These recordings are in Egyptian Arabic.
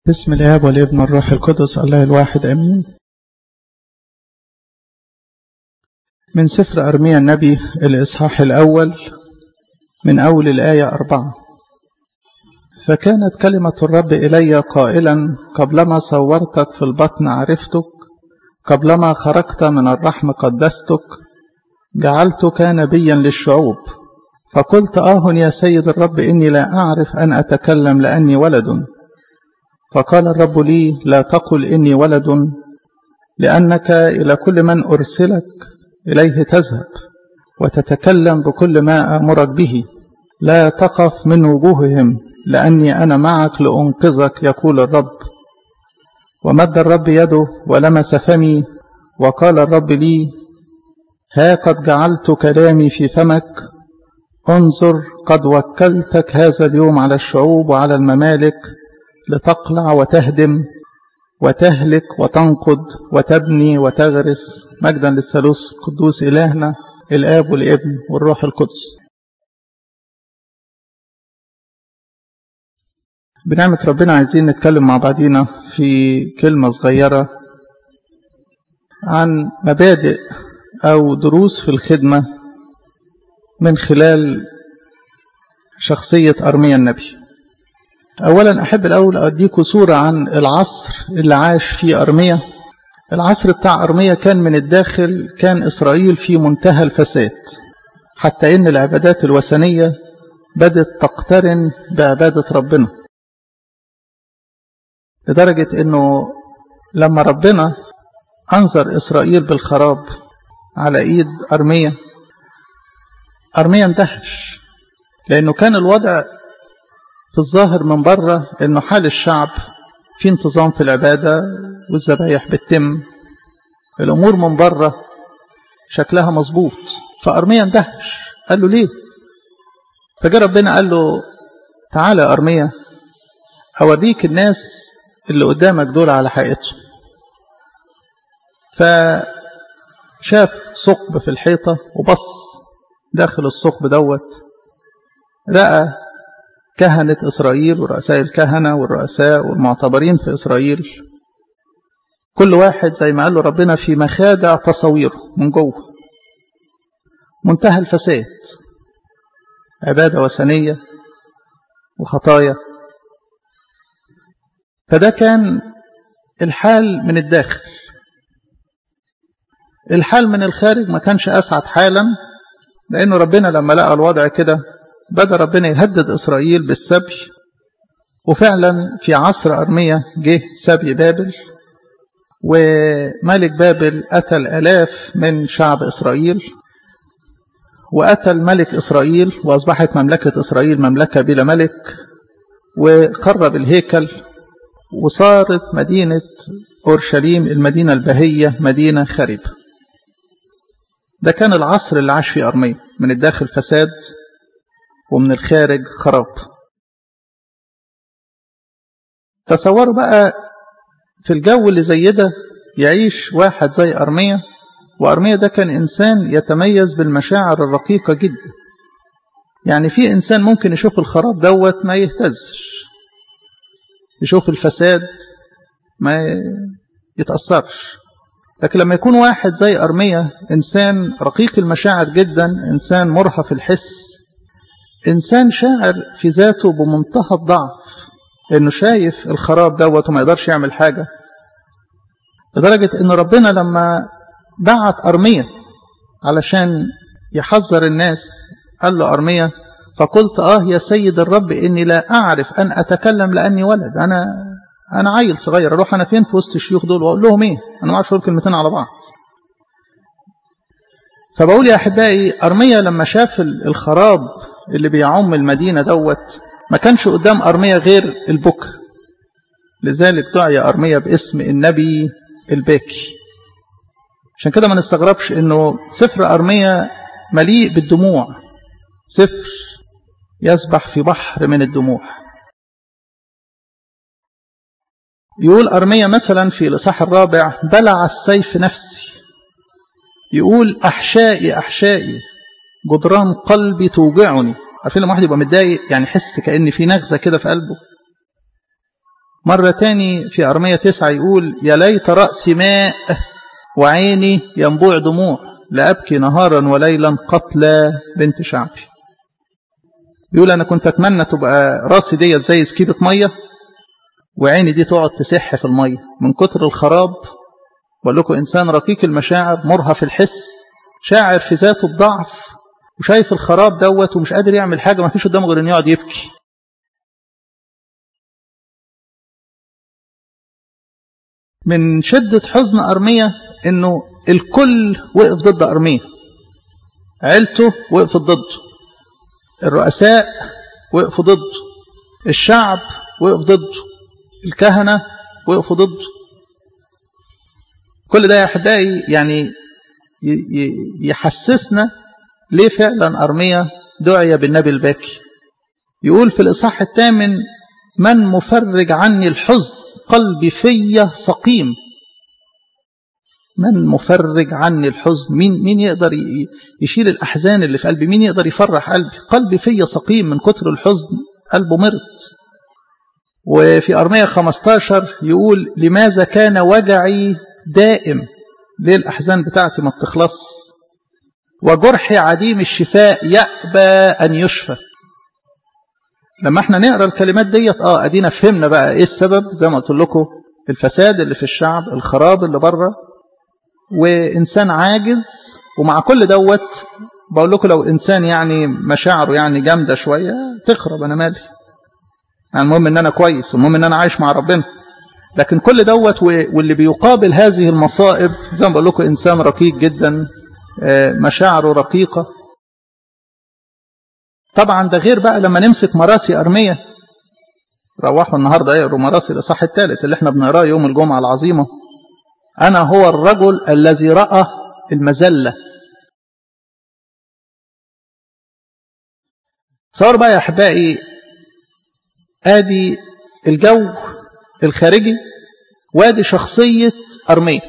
بسم الآب والابن والروح القدس الله الواحد أمين من سفر أرميا النبي الإصحاح الأول من أول الآية أربعة فكانت كلمة الرب إلي قائلا قبلما صورتك في البطن عرفتك قبلما خرجت من الرحم قدستك جعلتك نبيا للشعوب فقلت آه يا سيد الرب إني لا أعرف أن أتكلم لأني ولد فقال الرب لي لا تقل إني ولد لأنك إلى كل من أرسلك إليه تذهب وتتكلم بكل ما آمرك به لا تخف من وجوههم لأني أنا معك لأنقذك يقول الرب ومد الرب يده ولمس فمي وقال الرب لي ها قد جعلت كلامي في فمك انظر قد وكلتك هذا اليوم على الشعوب وعلى الممالك لتقلع وتهدم وتهلك وتنقض وتبني وتغرس مجدا للثالوث القدوس إلهنا الآب والابن والروح القدس بنعمة ربنا عايزين نتكلم مع بعضينا في كلمة صغيرة عن مبادئ أو دروس في الخدمة من خلال شخصية أرميا النبي أولا أحب الأول أديكم صورة عن العصر اللي عاش فيه أرميا العصر بتاع أرميا كان من الداخل كان إسرائيل في منتهى الفساد حتى إن العبادات الوثنية بدت تقترن بعبادة ربنا لدرجة إنه لما ربنا أنظر إسرائيل بالخراب على إيد أرميا أرميا اندهش لأنه كان الوضع في الظاهر من بره انه حال الشعب في انتظام في العبادة والذبايح بتتم الامور من بره شكلها مظبوط فارميا اندهش قال له ليه فجاء ربنا قال له تعالى يا ارميا اوريك الناس اللي قدامك دول على حقيقتهم فشاف ثقب في الحيطة وبص داخل الثقب دوت رأى كهنة إسرائيل ورؤساء الكهنة والرؤساء والمعتبرين في إسرائيل كل واحد زي ما قال له ربنا في مخادع تصويره من جوه منتهى الفساد عبادة وثنية وخطايا فده كان الحال من الداخل الحال من الخارج ما كانش أسعد حالا لأنه ربنا لما لقى الوضع كده بدأ ربنا يهدد إسرائيل بالسبي وفعلا في عصر أرمية جه سبي بابل وملك بابل قتل ألاف من شعب إسرائيل وقتل ملك إسرائيل وأصبحت مملكة إسرائيل مملكة بلا ملك وخرب الهيكل وصارت مدينة أورشليم المدينة البهية مدينة خربة ده كان العصر اللي عاش فيه أرمية من الداخل فساد ومن الخارج خراب تصوروا بقى في الجو اللي زي ده يعيش واحد زي أرمية وأرمية ده كان إنسان يتميز بالمشاعر الرقيقة جدا يعني في إنسان ممكن يشوف الخراب دوت ما يهتزش يشوف الفساد ما يتأثرش لكن لما يكون واحد زي أرمية إنسان رقيق المشاعر جدا إنسان مرهف الحس إنسان شاعر في ذاته بمنتهى الضعف إنه شايف الخراب دوت وما يقدرش يعمل حاجة لدرجة إن ربنا لما بعت أرمية علشان يحذر الناس قال له أرمية فقلت آه يا سيد الرب إني لا أعرف أن أتكلم لأني ولد أنا أنا عيل صغير أروح أنا فين في وسط الشيوخ دول وأقول لهم إيه أنا ما أعرفش أقول كلمتين على بعض فبقول يا أحبائي أرمية لما شاف الخراب اللي بيعم المدينة دوت ما كانش قدام أرمية غير البكا لذلك دعي أرمية باسم النبي الباكي عشان كده ما نستغربش انه سفر أرمية مليء بالدموع سفر يسبح في بحر من الدموع يقول أرمية مثلا في الإصحاح الرابع بلع السيف نفسي يقول أحشائي أحشائي جدران قلبي توجعني عارفين لما واحد يبقى متضايق يعني يحس كأن في نغزة كده في قلبه مرة تاني في أرمية تسعة يقول يا ليت رأسي ماء وعيني ينبوع دموع لأبكي نهارا وليلا قتلى بنت شعبي يقول أنا كنت أتمنى تبقى راسي ديت زي سكيبة مية وعيني دي تقعد تسح في المية من كتر الخراب بقول لكم إنسان رقيق المشاعر مرهف الحس شاعر في ذاته بضعف وشايف الخراب دوت ومش قادر يعمل حاجة ما فيش قدامه غير إنه يقعد يبكي من شدة حزن أرمية إنه الكل وقف ضد أرمية عيلته وقفت ضده الرؤساء وقفوا ضده الشعب وقف ضده الكهنة وقفوا ضده كل ده يا أحبائي يعني يحسسنا ليه فعلا أرمية دعي بالنبي الباكي يقول في الإصحاح الثامن من مفرج عني الحزن قلبي في سقيم من مفرج عني الحزن مين مين يقدر يشيل الأحزان اللي في قلبي مين يقدر يفرح قلبي قلبي في سقيم من كتر الحزن قلبه مرض وفي أرمية 15 يقول لماذا كان وجعي دائم ليه الأحزان بتاعتي ما بتخلص وجرحي عديم الشفاء يأبى أن يشفى لما احنا نقرا الكلمات ديت اه ادينا فهمنا بقى ايه السبب زي ما قلت لكم الفساد اللي في الشعب الخراب اللي بره وانسان عاجز ومع كل دوت بقول لكم لو انسان يعني مشاعره يعني جامده شويه تخرب انا مالي يعني المهم ان انا كويس المهم ان انا عايش مع ربنا لكن كل دوت واللي بيقابل هذه المصائب زي ما بقول لكم انسان رقيق جدا مشاعره رقيقه طبعا ده غير بقى لما نمسك مراسي ارميه روحوا النهارده يقروا مراسي الاصحاح الثالث اللي احنا بنقراه يوم الجمعه العظيمه انا هو الرجل الذي راى المذله صار بقى يا احبائي ادي الجو الخارجي وادي شخصيه ارميه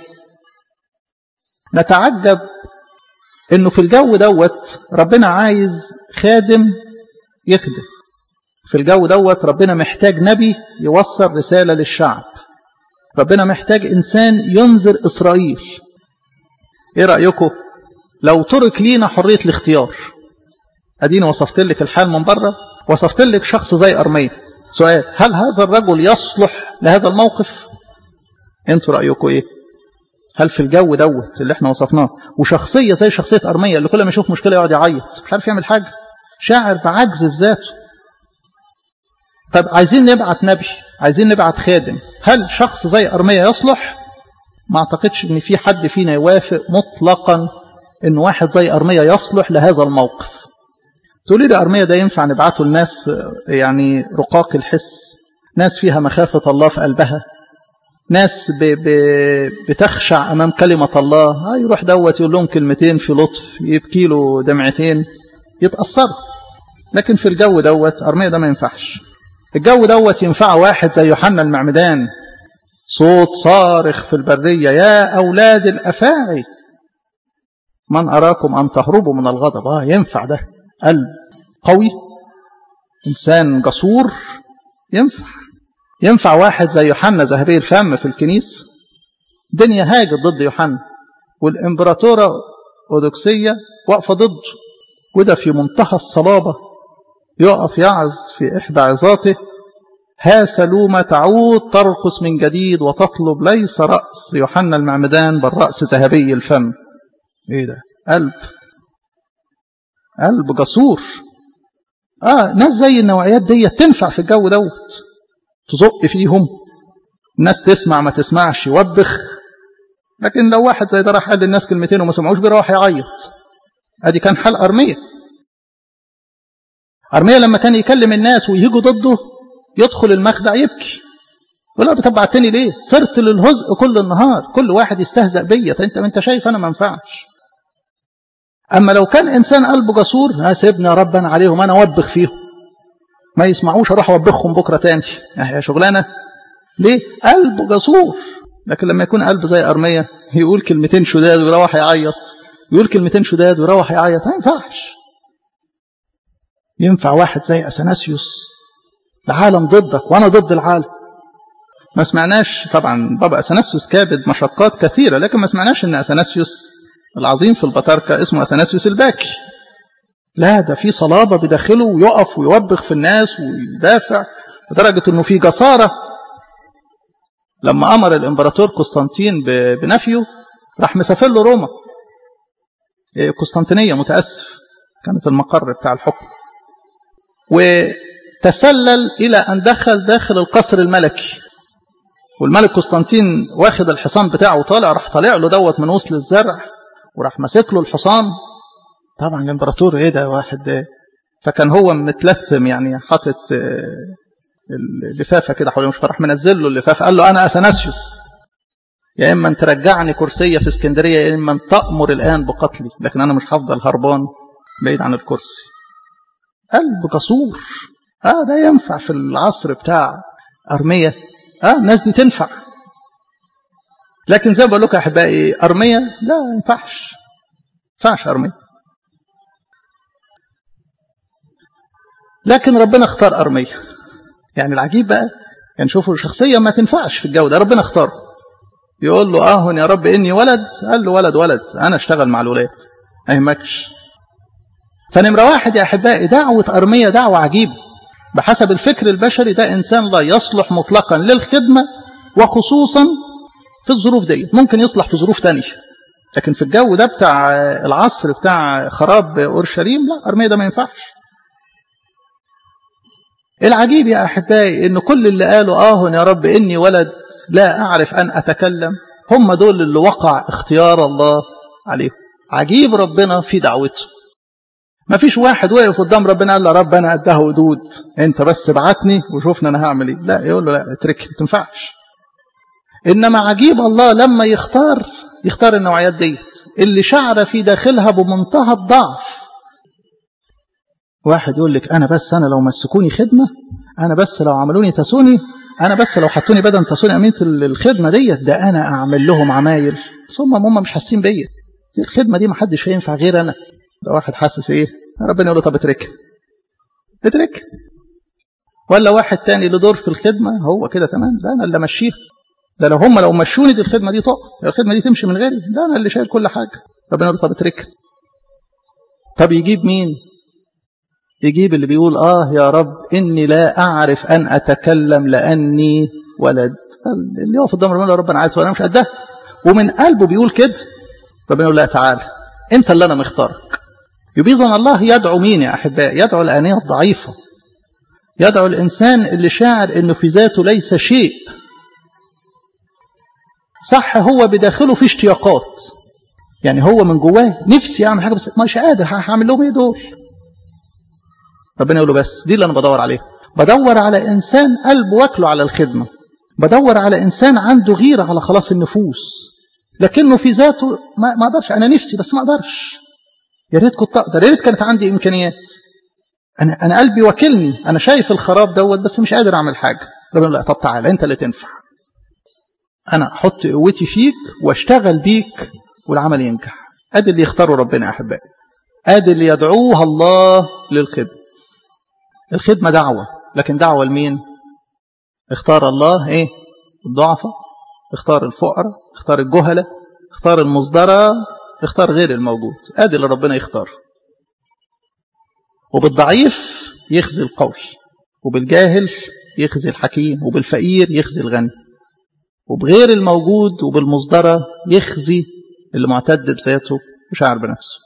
نتعجب انه في الجو دوت ربنا عايز خادم يخدم في الجو دوت ربنا محتاج نبي يوصل رساله للشعب ربنا محتاج انسان ينذر اسرائيل ايه رايكم لو ترك لينا حريه الاختيار اديني وصفت لك الحال من بره وصفت لك شخص زي ارميه سؤال هل هذا الرجل يصلح لهذا الموقف انتوا رايكم ايه هل في الجو دوت اللي احنا وصفناه وشخصيه زي شخصيه ارميه اللي كل ما يشوف مشكله يقعد يعيط مش عارف يعمل حاجه شاعر بعجز في ذاته طب عايزين نبعت نبي عايزين نبعت خادم هل شخص زي ارميه يصلح ما اعتقدش ان في حد فينا يوافق مطلقا ان واحد زي ارميه يصلح لهذا الموقف تقولي لي ارميه ده ينفع نبعته لناس يعني رقاق الحس ناس فيها مخافه الله في قلبها ناس ب ب بتخشع امام كلمه الله ها يروح دوت يقول لهم كلمتين في لطف يبكي له دمعتين يتاثروا لكن في الجو دوت ارميه ده ما ينفعش الجو دوت ينفع واحد زي يوحنا المعمدان صوت صارخ في البريه يا اولاد الافاعي من اراكم ان تهربوا من الغضب اه ينفع ده قلب قوي انسان جسور ينفع ينفع واحد زي يوحنا ذهبي الفم في الكنيسة دنيا هاجت ضد يوحنا والإمبراطورة أودوكسية واقفة ضده وده في منتهى الصلابة يقف يعظ في إحدى عظاته ها سلومة تعود ترقص من جديد وتطلب ليس رأس يوحنا المعمدان بل رأس ذهبي الفم ايه ده قلب قلب جسور اه ناس زي النوعيات دي تنفع في الجو دوت تزق فيهم الناس تسمع ما تسمعش يوبخ لكن لو واحد زي ده راح قال للناس كلمتين وما سمعوش بيروح يعيط ادي كان حال ارميه ارميه لما كان يكلم الناس ويجوا ضده يدخل المخدع يبكي يقول له طب بعتني ليه صرت للهزء كل النهار كل واحد يستهزأ بيا انت انت شايف انا ما ينفعش اما لو كان انسان قلبه جسور ها سيبني يا رب انا عليهم انا اوبخ فيهم ما يسمعوش اروح اوبخهم بكره تاني يا شغلانه ليه قلبه جسور لكن لما يكون قلب زي ارميه يقول كلمتين شداد ويروح يعيط يقول كلمتين شداد ويروح يعيط ما ينفعش ينفع واحد زي اثناسيوس العالم ضدك وانا ضد العالم ما سمعناش طبعا بابا اثناسيوس كابد مشقات كثيره لكن ما سمعناش ان اثناسيوس العظيم في البطاركه اسمه اثناسيوس الباكي لا ده في صلابه بداخله ويقف ويوبخ في الناس ويدافع لدرجه انه في جساره لما امر الامبراطور قسطنطين بنفيه راح مسافر له روما قسطنطينيه متاسف كانت المقر بتاع الحكم وتسلل الى ان دخل داخل القصر الملكي والملك قسطنطين واخد الحصان بتاعه وطالع راح طالع له دوت من وسط الزرع وراح ماسك له الحصان طبعا الامبراطور ايه ده واحد ده فكان هو متلثم يعني حاطط اللفافه كده حواليه مش فراح منزل له اللفافه قال له انا اثناسيوس يا اما ان ترجعني كرسيه في اسكندريه يا اما ان تامر الان بقتلي لكن انا مش هفضل هربان بعيد عن الكرسي قلب جسور اه ده ينفع في العصر بتاع ارميه اه الناس دي تنفع لكن زي ما بقول لكم يا احبائي ارميه لا ما ينفعش ما ينفعش ارميه لكن ربنا اختار ارميه يعني العجيب بقى يعني شوفوا شخصيه ما تنفعش في الجو ده ربنا اختاره يقول له اه يا رب اني ولد قال له ولد ولد انا اشتغل مع الولاد ما يهمكش فنمره واحد يا احبائي دعوه ارميه دعوه عجيبه بحسب الفكر البشري ده انسان لا يصلح مطلقا للخدمه وخصوصا في الظروف دي ممكن يصلح في ظروف تانية لكن في الجو ده بتاع العصر بتاع خراب اورشليم لا ارميه ده ما ينفعش العجيب يا احبائي ان كل اللي قالوا اه يا رب اني ولد لا اعرف ان اتكلم هم دول اللي وقع اختيار الله عليهم عجيب ربنا في دعوته ما فيش واحد وقف قدام ربنا قال له رب انا قدها ودود انت بس ابعتني وشوفنا انا هعمل ايه لا يقول له لا اترك ما تنفعش انما عجيب الله لما يختار يختار النوعيات ديت اللي شعر في داخلها بمنتهى الضعف واحد يقول لك انا بس انا لو مسكوني خدمه انا بس لو عملوني تسوني انا بس لو حطوني بدل تسوني امينه الخدمه ديت ده انا اعمل لهم عمايل ثم هم مش حاسين بيا دي الخدمه دي ما حدش هينفع غير انا ده واحد حاسس ايه ربنا يقول له طب اترك اترك ولا واحد تاني له دور في الخدمه هو كده تمام ده انا اللي امشيها ده لو هم لو مشوني دي الخدمه دي تقف الخدمه دي تمشي من غيري ده انا اللي شايل كل حاجه ربنا يقول له طب اترك طب يجيب مين يجيب اللي بيقول آه يا رب إني لا أعرف أن أتكلم لأني ولد اللي يقف قدام ربنا ربنا عايز وأنا مش قدها ومن قلبه بيقول كده ربنا يقول لا تعالى أنت اللي أنا مختارك يبقى إذن الله يدعو مين يا أحباء يدعو الآنية الضعيفة يدعو الإنسان اللي شاعر إنه في ذاته ليس شيء صح هو بداخله في اشتياقات يعني هو من جواه نفسي أعمل حاجة بس مش قادر هعمل لهم إيه دول ربنا يقول له بس دي اللي انا بدور عليها بدور على انسان قلبه واكله على الخدمه بدور على انسان عنده غيره على خلاص النفوس لكنه في ذاته ما, ما اقدرش انا نفسي بس ما اقدرش يا ريت كنت اقدر يا ريت كانت عندي امكانيات انا انا قلبي واكلني انا شايف الخراب دوت بس مش قادر اعمل حاجه ربنا يقول لا طب تعالى انت اللي تنفع انا احط قوتي فيك واشتغل بيك والعمل ينجح ادي اللي يختاره ربنا يا احبائي ادي اللي يدعوها الله للخدمه الخدمة دعوة لكن دعوة لمين اختار الله ايه الضعفة اختار الفقراء اختار الجهلة اختار المصدرة اختار غير الموجود ادي اللي ربنا يختار وبالضعيف يخزي القوي وبالجاهل يخزي الحكيم وبالفقير يخزي الغني وبغير الموجود وبالمصدرة يخزي اللي معتد بذاته وشاعر بنفسه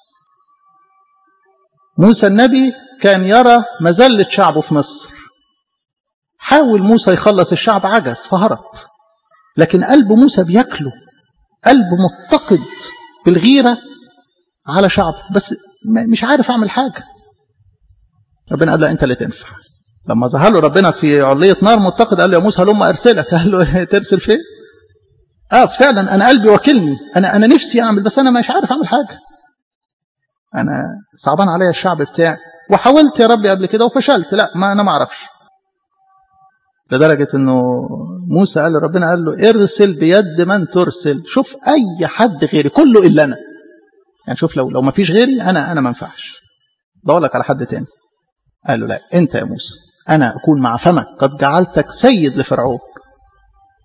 موسى النبي كان يرى مذلة شعبه في مصر حاول موسى يخلص الشعب عجز فهرب لكن قلب موسى بياكله قلب متقد بالغيرة على شعبه بس مش عارف أعمل حاجة ربنا قال له أنت اللي تنفع لما ظهر له ربنا في علية نار متقد قال له يا موسى هلما أرسلك قال له ترسل فين اه فعلا انا قلبي واكلني انا انا نفسي اعمل بس انا مش عارف اعمل حاجه انا صعبان عليا الشعب بتاعي وحاولت يا ربي قبل كده وفشلت لا ما انا ما اعرفش لدرجة انه موسى قال ربنا قال له ارسل بيد من ترسل شوف اي حد غيري كله الا انا يعني شوف لو لو ما فيش غيري انا انا ما ينفعش دور لك على حد تاني قال له لا انت يا موسى انا اكون مع فمك قد جعلتك سيد لفرعون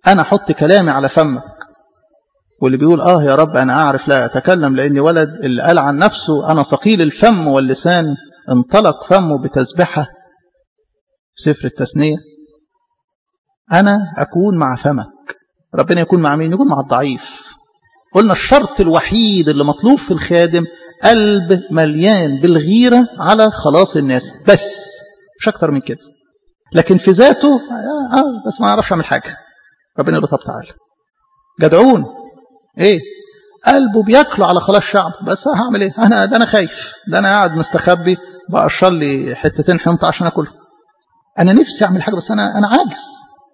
أنا أحط كلامي على فمك واللي بيقول آه يا رب أنا أعرف لا أتكلم لأني ولد اللي قال عن نفسه أنا ثقيل الفم واللسان انطلق فمه بتسبحة سفر التثنية أنا أكون مع فمك ربنا يكون مع مين يكون مع الضعيف قلنا الشرط الوحيد اللي مطلوب في الخادم قلب مليان بالغيرة على خلاص الناس بس مش أكتر من كده لكن في ذاته آه, آه بس ما يعرفش يعمل حاجة ربنا يقول له طب تعالى جدعون ايه قلبه بياكله على خلاص الشعب بس هعمل ايه انا ده انا خايف ده انا قاعد مستخبي بقشر لي حتتين حنطه عشان اكلهم انا نفسي اعمل حاجه بس انا انا عاجز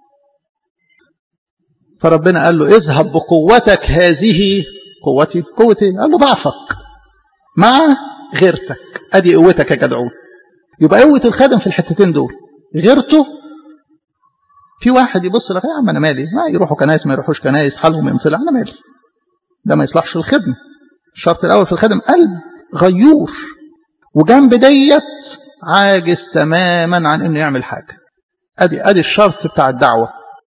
فربنا قال له اذهب بقوتك هذه قوتي قوتي قال له ضعفك مع غيرتك ادي قوتك يا جدعون يبقى قوه الخادم في الحتتين دول غيرته في واحد يبص لك يا عم انا مالي ما يروحوا كنايس ما يروحوش كنايس حالهم ينصلح انا مالي ده ما يصلحش الخدمه الشرط الاول في الخادم قلب غيور وجنب ديت عاجز تماما عن انه يعمل حاجه ادي ادي الشرط بتاع الدعوه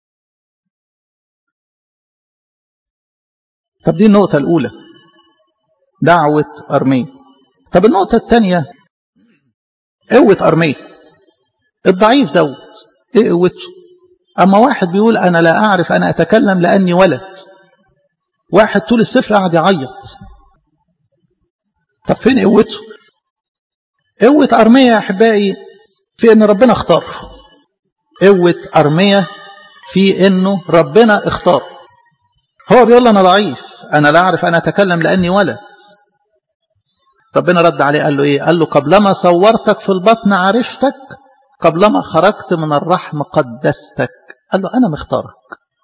طب دي النقطه الاولى دعوه ارميه طب النقطه الثانيه قوه ارميه الضعيف دوت ايه قوته اما واحد بيقول انا لا اعرف انا اتكلم لاني ولد واحد طول السفر قاعد يعيط طب فين قوته قوة أرمية يا أحبائي في إن ربنا اختار قوة أرمية في إنه ربنا اختار هو بيقول أنا ضعيف أنا لا أعرف أنا أتكلم لأني ولد ربنا رد عليه قال له إيه قال له قبلما صورتك في البطن عرفتك قبلما خرجت من الرحم قدستك قال له أنا مختارك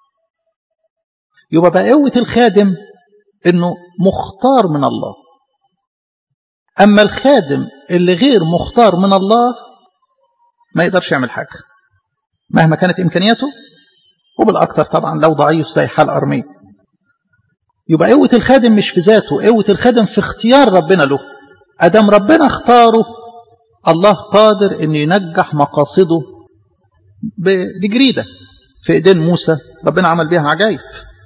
يبقى بقى قوة الخادم إنه مختار من الله أما الخادم اللي غير مختار من الله ما يقدرش يعمل حاجة مهما كانت إمكانياته وبالأكثر طبعا لو ضعيف زي حال أرمية يبقى قوة الخادم مش في ذاته قوة الخادم في اختيار ربنا له أدم ربنا اختاره الله قادر أن ينجح مقاصده بجريدة في إيدين موسى ربنا عمل بيها عجائب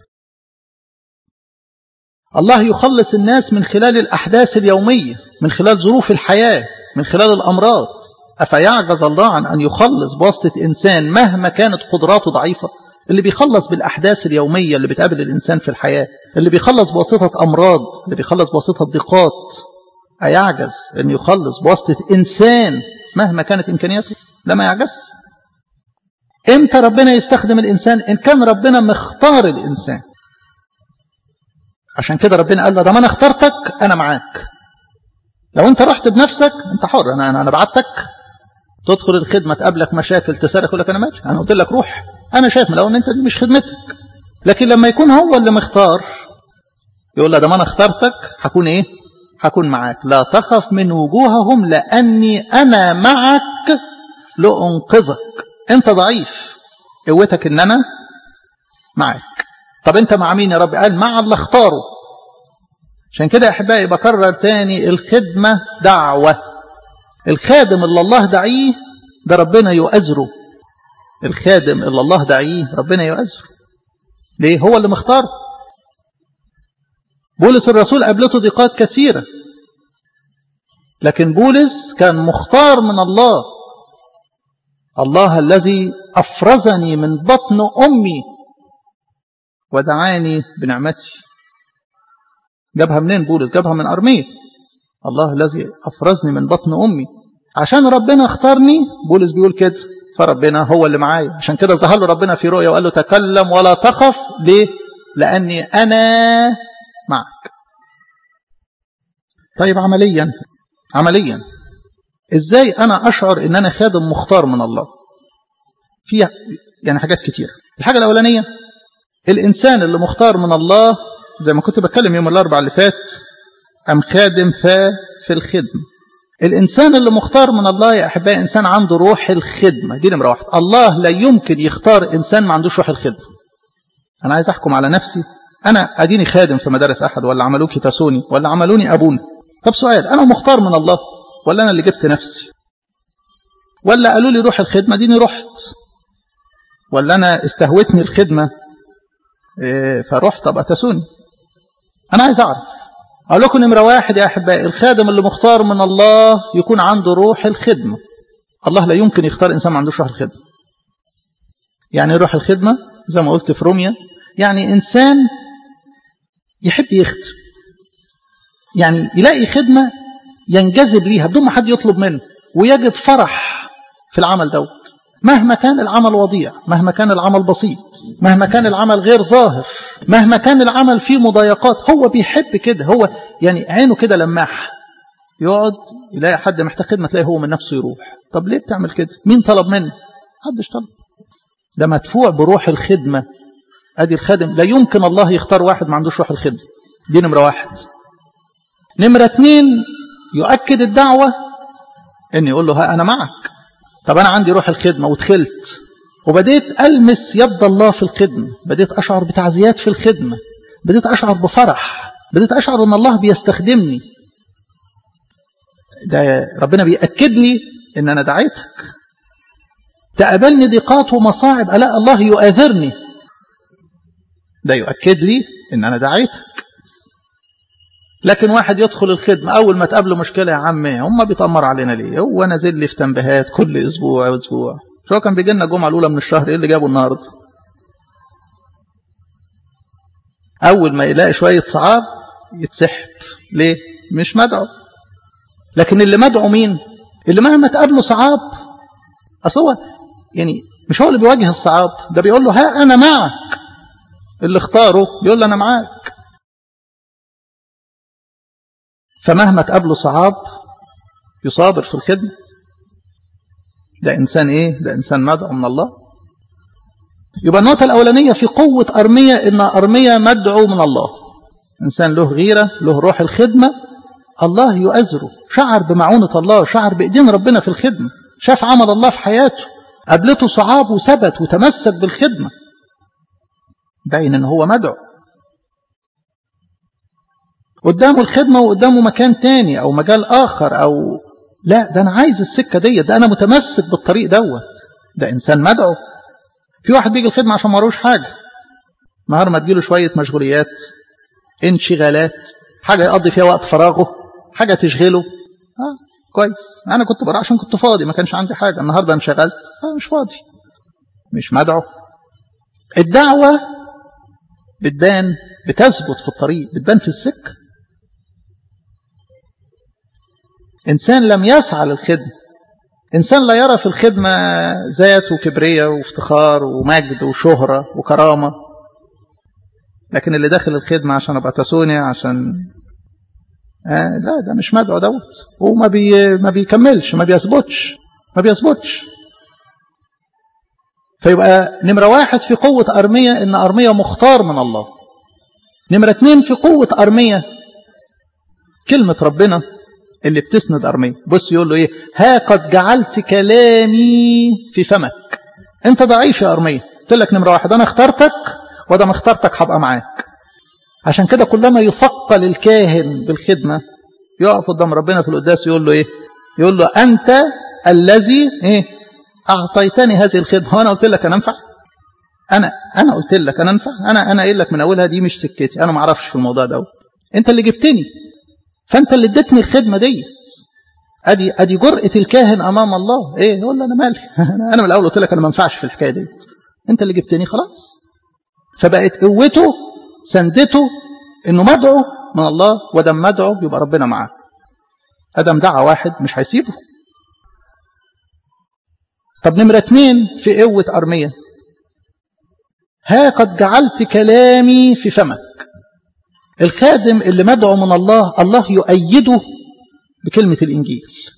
الله يخلص الناس من خلال الأحداث اليومية من خلال ظروف الحياة من خلال الأمراض أفيعجز الله عن أن يخلص بواسطة إنسان مهما كانت قدراته ضعيفة اللي بيخلص بالأحداث اليومية اللي بتقابل الإنسان في الحياة اللي بيخلص بواسطة أمراض اللي بيخلص بواسطة ضيقات أيعجز أن يخلص بواسطة إنسان مهما كانت إمكانياته لما يعجز إمتى ربنا يستخدم الإنسان إن كان ربنا مختار الإنسان عشان كده ربنا قال له ده ما انا اخترتك انا معاك لو انت رحت بنفسك انت حر انا انا, أنا بعتك تدخل الخدمه تقابلك مشاكل تصرخ يقول لك انا ماشي انا قلت لك روح انا شايف من الاول ان انت دي مش خدمتك لكن لما يكون هو اللي مختار يقول له ده ما انا اخترتك هكون ايه هكون معاك لا تخف من وجوههم لاني انا معك لانقذك انت ضعيف قوتك ان انا معاك طب انت مع مين يا رب قال مع اللي اختاره عشان كده يا احبائي بكرر تاني الخدمه دعوه الخادم اللي الله دعيه ده ربنا يؤزره الخادم اللي الله دعيه ربنا يؤزره ليه هو اللي مختاره بولس الرسول قابلته ضيقات كثيره لكن بولس كان مختار من الله الله الذي افرزني من بطن امي ودعاني بنعمتي جابها منين بولس جابها من أرمية الله الذي أفرزني من بطن أمي عشان ربنا اختارني بولس بيقول كده فربنا هو اللي معايا عشان كده ظهر له ربنا في رؤيا وقال له تكلم ولا تخف ليه لأني أنا معك طيب عمليا عمليا ازاي انا اشعر ان انا خادم مختار من الله في يعني حاجات كتير الحاجه الاولانيه الإنسان اللي مختار من الله زي ما كنت بتكلم يوم الأربع اللي فات أم خادم فا في الخدمة الإنسان اللي مختار من الله يا أحبائي إنسان عنده روح الخدمة دي نمرة واحد الله لا يمكن يختار إنسان ما عندوش روح الخدمة أنا عايز أحكم على نفسي أنا أديني خادم في مدارس أحد ولا عملوه كتاسوني ولا عملوني أبونا طب سؤال أنا مختار من الله ولا أنا اللي جبت نفسي ولا قالوا لي روح الخدمة ديني رحت ولا أنا استهوتني الخدمة إيه فرحت ابقى تسوني انا عايز اعرف اقول لكم نمره واحد يا احبائي الخادم اللي مختار من الله يكون عنده روح الخدمه الله لا يمكن يختار انسان ما عندوش روح الخدمه يعني روح الخدمه زي ما قلت في روميا يعني انسان يحب يخدم يعني يلاقي خدمه ينجذب ليها بدون ما حد يطلب منه ويجد فرح في العمل دوت مهما كان العمل وضيع مهما كان العمل بسيط مهما كان العمل غير ظاهر مهما كان العمل فيه مضايقات هو بيحب كده هو يعني عينه كده لماح يقعد يلاقي حد محتاج خدمه تلاقي هو من نفسه يروح طب ليه بتعمل كده مين طلب منه محدش طلب ده مدفوع بروح الخدمه ادي الخادم لا يمكن الله يختار واحد ما عندوش روح الخدمه دي نمره واحد نمره اتنين يؤكد الدعوه ان يقول له ها انا معك طب انا عندي روح الخدمه ودخلت وبديت المس يد الله في الخدمه بديت اشعر بتعزيات في الخدمه بديت اشعر بفرح بديت اشعر ان الله بيستخدمني ده ربنا بيأكد لي ان انا دعيتك تقابلني ضيقات ومصاعب الا الله يؤاذرني ده يؤكد لي ان انا دعيتك لكن واحد يدخل الخدمة أول ما تقابله مشكلة يا عمي هم بيتأمر علينا ليه هو نازل لي في تنبيهات كل أسبوع وأسبوع شو كان بيجي لنا الجمعة الأولى من الشهر إيه اللي جابه النهاردة أول ما يلاقي شوية صعاب يتسحب ليه مش مدعو لكن اللي مدعو مين اللي مهما تقابله صعاب أصل هو يعني مش هو اللي بيواجه الصعاب ده بيقول له ها أنا معك اللي اختاره بيقول له أنا معاك فمهما تقابله صعاب يصابر في الخدمة ده إنسان إيه؟ ده إنسان مدعو من الله يبقى النقطة الأولانية في قوة أرمية إن أرمية مدعو من الله إنسان له غيرة له روح الخدمة الله يؤزره شعر بمعونة الله شعر بإيدين ربنا في الخدمة شاف عمل الله في حياته قابلته صعاب وثبت وتمسك بالخدمة باين إن هو مدعو قدامه الخدمة وقدامه مكان تاني أو مجال آخر أو لا ده أنا عايز السكة دي ده أنا متمسك بالطريق دوت ده إنسان مدعو في واحد بيجي الخدمة عشان ما وروش حاجة نهار ما تجيله شوية مشغوليات انشغالات حاجة يقضي فيها وقت فراغه حاجة تشغله آه كويس أنا كنت بروح عشان كنت فاضي ما كانش عندي حاجة النهاردة انشغلت آه مش فاضي مش مدعو الدعوة بتبان بتثبت في الطريق بتبان في السكه إنسان لم يسعى للخدمة إنسان لا يرى في الخدمة ذات وكبرية وافتخار ومجد وشهرة وكرامة لكن اللي داخل الخدمة عشان أبقى تسوني عشان آه لا ده مش مدعو دوت وما بي ما بيكملش ما بيثبتش ما بيثبتش فيبقى نمرة واحد في قوة أرمية إن أرمية مختار من الله نمرة اتنين في قوة أرمية كلمة ربنا اللي بتسند أرمية بص يقول له إيه ها قد جعلت كلامي في فمك أنت ضعيف يا أرمية قلت لك نمرة واحد أنا اخترتك وده ما اخترتك هبقى معاك عشان كده كلما يثقل الكاهن بالخدمة يقف قدام ربنا في القداس يقول له إيه يقول له أنت الذي إيه أعطيتني هذه الخدمة وأنا قلت لك أنا أنفع أنا أنا قلت لك أنا أنفع أنا أنا قايل لك من أولها دي مش سكتي أنا ما أعرفش في الموضوع ده أنت اللي جبتني فانت اللي اديتني الخدمه ديت ادي ادي جرأه الكاهن امام الله ايه يقول له انا مالي انا من الاول قلت لك انا ما ينفعش في الحكايه ديت انت اللي جبتني خلاص فبقت قوته سندته انه مدعو من الله ودم مدعو يبقى ربنا معاه ادم دعا واحد مش هيسيبه طب نمرة اتنين في قوة أرمية ها قد جعلت كلامي في فمك الخادم اللي مدعو من الله الله يؤيده بكلمة الإنجيل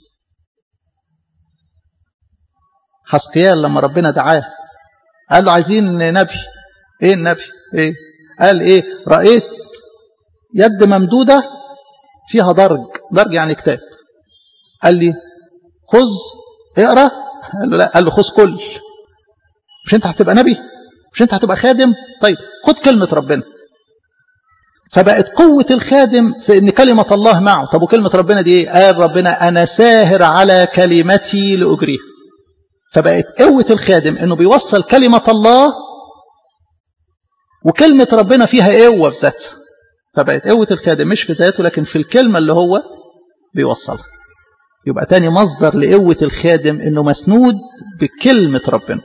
حسقيال لما ربنا دعاه قال له عايزين نبي ايه النبي ايه قال ايه رأيت يد ممدودة فيها درج درج يعني كتاب قال لي خذ اقرا قال له لا قال له خذ كل مش انت هتبقى نبي مش انت هتبقى خادم طيب خد كلمة ربنا فبقت قوة الخادم في ان كلمة الله معه طب وكلمة ربنا دي ايه قال ربنا انا ساهر على كلمتي لأجريها فبقت قوة الخادم انه بيوصل كلمة الله وكلمة ربنا فيها قوة في ذاتها فبقت قوة الخادم مش في ذاته لكن في الكلمة اللي هو بيوصلها يبقى تاني مصدر لقوة الخادم انه مسنود بكلمة ربنا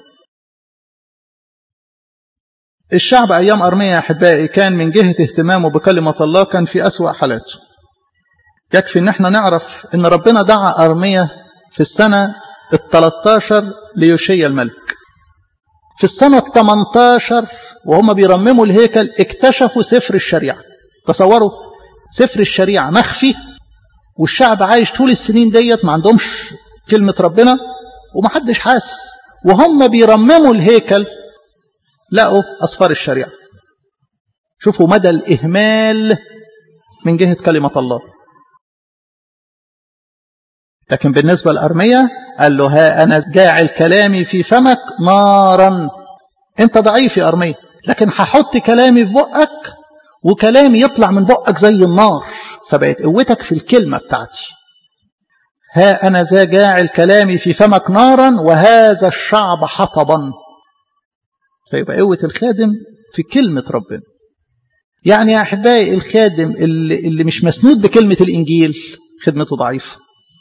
الشعب ايام ارميا يا احبائي كان من جهة اهتمامه بكلمة الله كان في اسوأ حالاته يكفي ان احنا نعرف ان ربنا دعا ارميا في السنة ال 13 ليوشيا الملك في السنة ال 18 وهم بيرمموا الهيكل اكتشفوا سفر الشريعة تصوروا سفر الشريعة مخفي والشعب عايش طول السنين ديت ما عندهمش كلمة ربنا ومحدش حاسس وهم بيرمموا الهيكل لقوا أصفار الشريعة شوفوا مدى الإهمال من جهة كلمة الله لكن بالنسبة لأرمية قال له ها أنا جاعل كلامي في فمك نارا أنت ضعيف يا أرمية لكن هحط كلامي في بقك وكلامي يطلع من بقك زي النار فبقت قوتك في الكلمة بتاعتي ها أنا ذا جاعل كلامي في فمك نارا وهذا الشعب حطبا فيبقى قوة الخادم في كلمة ربنا يعني يا أحبائي الخادم اللي, اللي مش مسنود بكلمة الإنجيل خدمته ضعيفة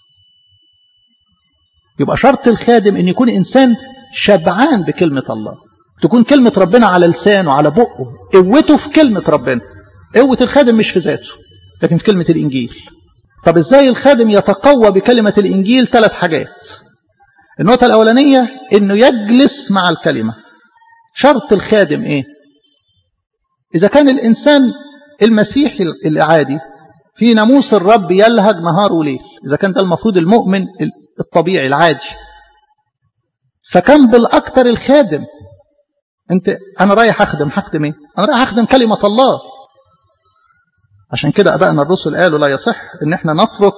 يبقى شرط الخادم أن يكون إنسان شبعان بكلمة الله تكون كلمة ربنا على لسانه على بقه قوته في كلمة ربنا قوة الخادم مش في ذاته لكن في كلمة الإنجيل طب إزاي الخادم يتقوى بكلمة الإنجيل ثلاث حاجات النقطة الأولانية أنه يجلس مع الكلمة شرط الخادم إيه إذا كان الإنسان المسيحي العادي في ناموس الرب يلهج نهار وليل إذا كان ده المفروض المؤمن الطبيعي العادي فكان بالأكثر الخادم انت انا رايح اخدم هخدم ايه انا رايح اخدم كلمه الله عشان كده ابائنا الرسل قالوا لا يصح ان احنا نترك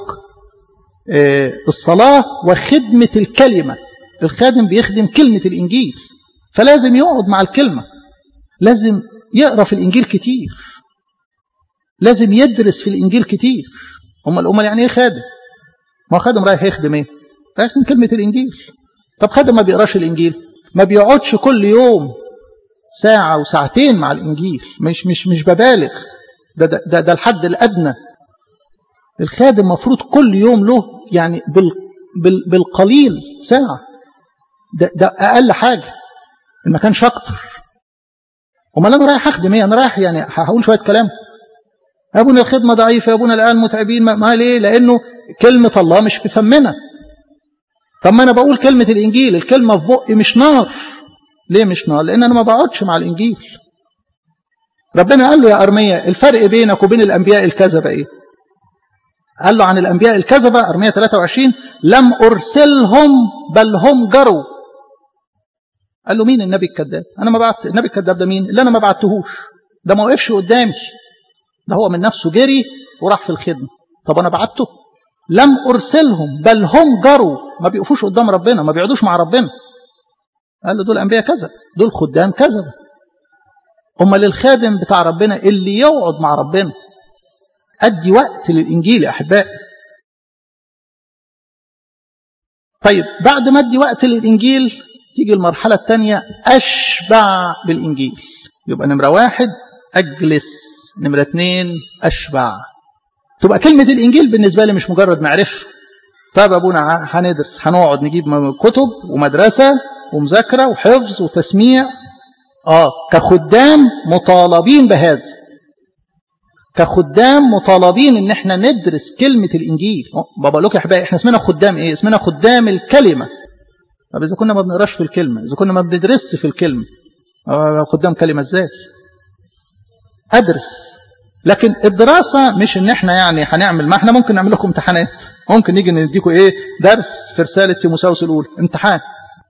الصلاه وخدمه الكلمه الخادم بيخدم كلمه الانجيل فلازم يقعد مع الكلمه لازم يقرا في الانجيل كتير لازم يدرس في الانجيل كتير امال امال يعني ايه خادم ما خادم رايح يخدم ايه رايح يخدم كلمه الانجيل طب خادم ما بيقراش الانجيل ما بيقعدش كل يوم ساعة وساعتين مع الإنجيل مش مش مش ببالغ ده ده, ده, ده الحد الأدنى الخادم مفروض كل يوم له يعني بال بال بالقليل ساعة ده, ده أقل حاجة ما كانش أكتر امال أنا رايح أخدم إيه أنا رايح يعني هقول شوية كلام أبونا الخدمة ضعيفة أبونا الآن متعبين ما, ما ليه لأنه كلمة الله مش في فمنا طب ما أنا بقول كلمة الإنجيل الكلمة في بقي مش نار ليه مش نار لان انا ما بقعدش مع الانجيل ربنا قال له يا ارميا الفرق بينك وبين الانبياء الكذبه ايه قال له عن الانبياء الكذبه ارميا 23 لم ارسلهم بل هم جروا قال له مين النبي الكذاب انا ما بعت النبي الكذاب ده مين اللي انا ما بعتهوش ده ما وقفش قدامي ده هو من نفسه جري وراح في الخدمه طب انا بعته لم ارسلهم بل هم جروا ما بيقفوش قدام ربنا ما بيقعدوش مع ربنا قال له دول أنبياء كذب دول خدام كذب هم للخادم بتاع ربنا اللي يقعد مع ربنا أدي وقت للإنجيل يا أحبائي طيب بعد ما أدي وقت للإنجيل تيجي المرحلة الثانية أشبع بالإنجيل يبقى نمرة واحد أجلس نمرة اثنين أشبع تبقى كلمة الإنجيل بالنسبة لي مش مجرد معرفة طب أبونا هندرس هنقعد نجيب كتب ومدرسة ومذاكرة وحفظ وتسميع آه كخدام مطالبين بهذا كخدام مطالبين ان احنا ندرس كلمة الانجيل بابا لك يا احبائي احنا اسمنا خدام ايه اسمنا خدام الكلمة طب اذا كنا ما بنقراش في الكلمة اذا كنا ما بندرسش في الكلمة خدام كلمة ازاي ادرس لكن الدراسة مش ان احنا يعني هنعمل ما احنا ممكن نعمل لكم امتحانات ممكن نيجي نديكم ايه درس في رسالة تيموساوس الاولى امتحان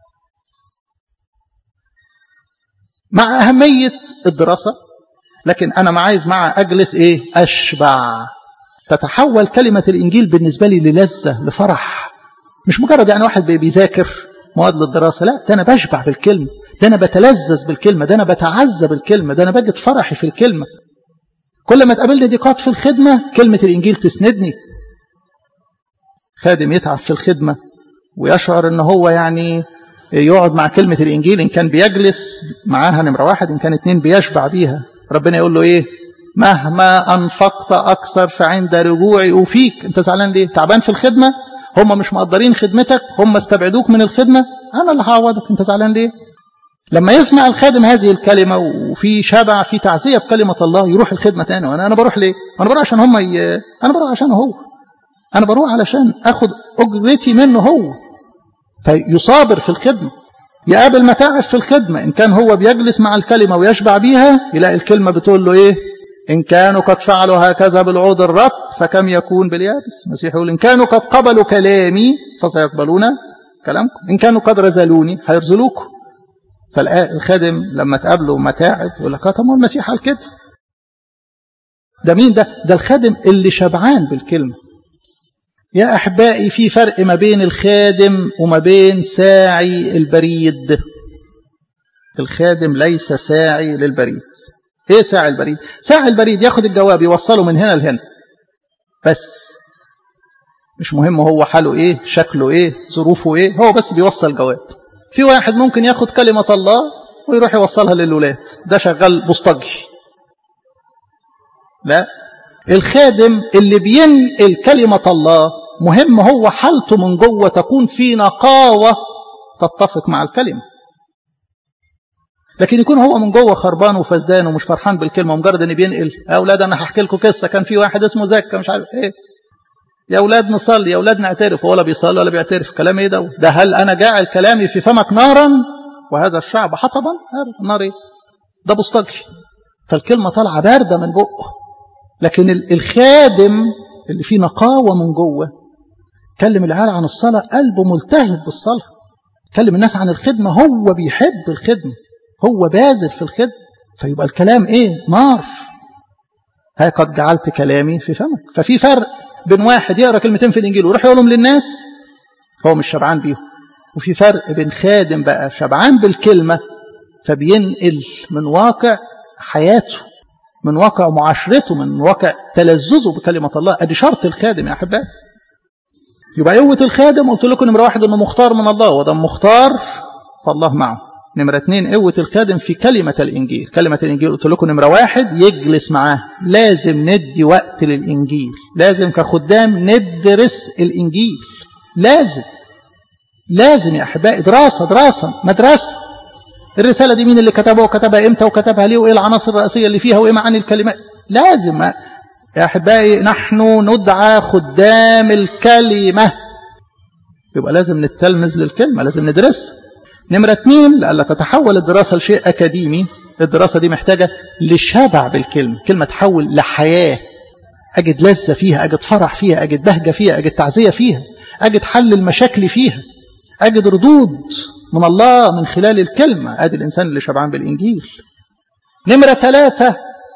مع أهمية الدراسة لكن أنا ما عايز مع أجلس إيه أشبع تتحول كلمة الإنجيل بالنسبة لي للذة لفرح مش مجرد يعني واحد بيذاكر مواد للدراسة لا ده أنا بشبع بالكلمة ده أنا بتلذذ بالكلمة ده أنا بتعزى بالكلمة ده أنا بجد فرحي في الكلمة كل ما تقابلني ضيقات في الخدمة كلمة الإنجيل تسندني خادم يتعب في الخدمة ويشعر ان هو يعني يقعد مع كلمة الإنجيل إن كان بيجلس معاها نمرة واحد إن كان اتنين بيشبع بيها ربنا يقول له إيه مهما أنفقت أكثر فعند رجوعي أوفيك أنت زعلان ليه تعبان في الخدمة هم مش مقدرين خدمتك هم استبعدوك من الخدمة أنا اللي هعوضك أنت زعلان ليه لما يسمع الخادم هذه الكلمة وفي شبع في تعزية بكلمة الله يروح الخدمة تاني وأنا أنا بروح ليه أنا بروح عشان هم ي... أنا بروح عشان هو أنا بروح علشان أخد أجرتي منه هو فيصابر في الخدمة يقابل متاعب في الخدمة إن كان هو بيجلس مع الكلمة ويشبع بيها يلاقي الكلمة بتقول له إيه إن كانوا قد فعلوا هكذا بالعود الرط فكم يكون باليابس المسيح يقول إن كانوا قد قبلوا كلامي فسيقبلون كلامكم إن كانوا قد رزلوني هيرزلوكم فالخادم لما تقابله متاعب يقول لك طب ما المسيح قال كده ده مين ده ده الخادم اللي شبعان بالكلمة يا أحبائي في فرق ما بين الخادم وما بين ساعي البريد الخادم ليس ساعي للبريد ايه ساعي البريد ساعي البريد ياخد الجواب يوصله من هنا لهنا بس مش مهم هو حاله ايه شكله ايه ظروفه ايه هو بس بيوصل جواب في واحد ممكن ياخد كلمة الله ويروح يوصلها للولاد ده شغال بوسطجي لا الخادم اللي بينقل كلمة الله مهم هو حالته من جوه تكون في نقاوة تتفق مع الكلمة لكن يكون هو من جوه خربان وفسدان ومش فرحان بالكلمة مجرد ان بينقل يا اولاد انا هحكي لكم قصة كان في واحد اسمه زكا مش عارف ايه يا اولاد نصلي يا اولاد نعترف ولا بيصلي ولا بيعترف كلام ايه ده ده هل انا جاعل كلامي في فمك نارا وهذا الشعب حطبا نار ايه ده بوسطجي فالكلمة طالعة باردة من بقه لكن الخادم اللي فيه نقاوة من جوه كلم العيال عن الصلاة قلبه ملتهب بالصلاة كلم الناس عن الخدمة هو بيحب الخدمة هو باذل في الخدمة فيبقى الكلام ايه نار ها قد جعلت كلامي في فمك ففي فرق بين واحد يقرا كلمتين في الانجيل ويروح يقولهم للناس هو مش شبعان بيهم وفي فرق بين خادم بقى شبعان بالكلمة فبينقل من واقع حياته من واقع معاشرته من واقع تلذذه بكلمة الله ادي شرط الخادم يا احبائي يبقى قوة الخادم قلت لكم نمرة واحد انه مختار من الله وده مختار فالله معه نمرة اثنين قوة الخادم في كلمة الإنجيل كلمة الإنجيل قلت لكم نمرة واحد يجلس معاه لازم ندي وقت للإنجيل لازم كخدام ندرس الإنجيل لازم لازم يا أحبائي دراسة دراسة مدرسة الرسالة دي مين اللي كتبها وكتبها إمتى وكتبها ليه وإيه العناصر الرئيسية اللي فيها وإيه معاني الكلمات لازم يا أحبائي نحن ندعى خدام الكلمة يبقى لازم نتلمذ للكلمة لازم ندرسها نمرة اثنين لألا تتحول الدراسة لشيء أكاديمي الدراسة دي محتاجة لشبع بالكلمة كلمة تحول لحياة أجد لذة فيها أجد فرح فيها أجد بهجة فيها أجد تعزية فيها أجد حل المشاكل فيها أجد ردود من الله من خلال الكلمة أدي الإنسان اللي شبعان بالإنجيل نمرة ثلاثة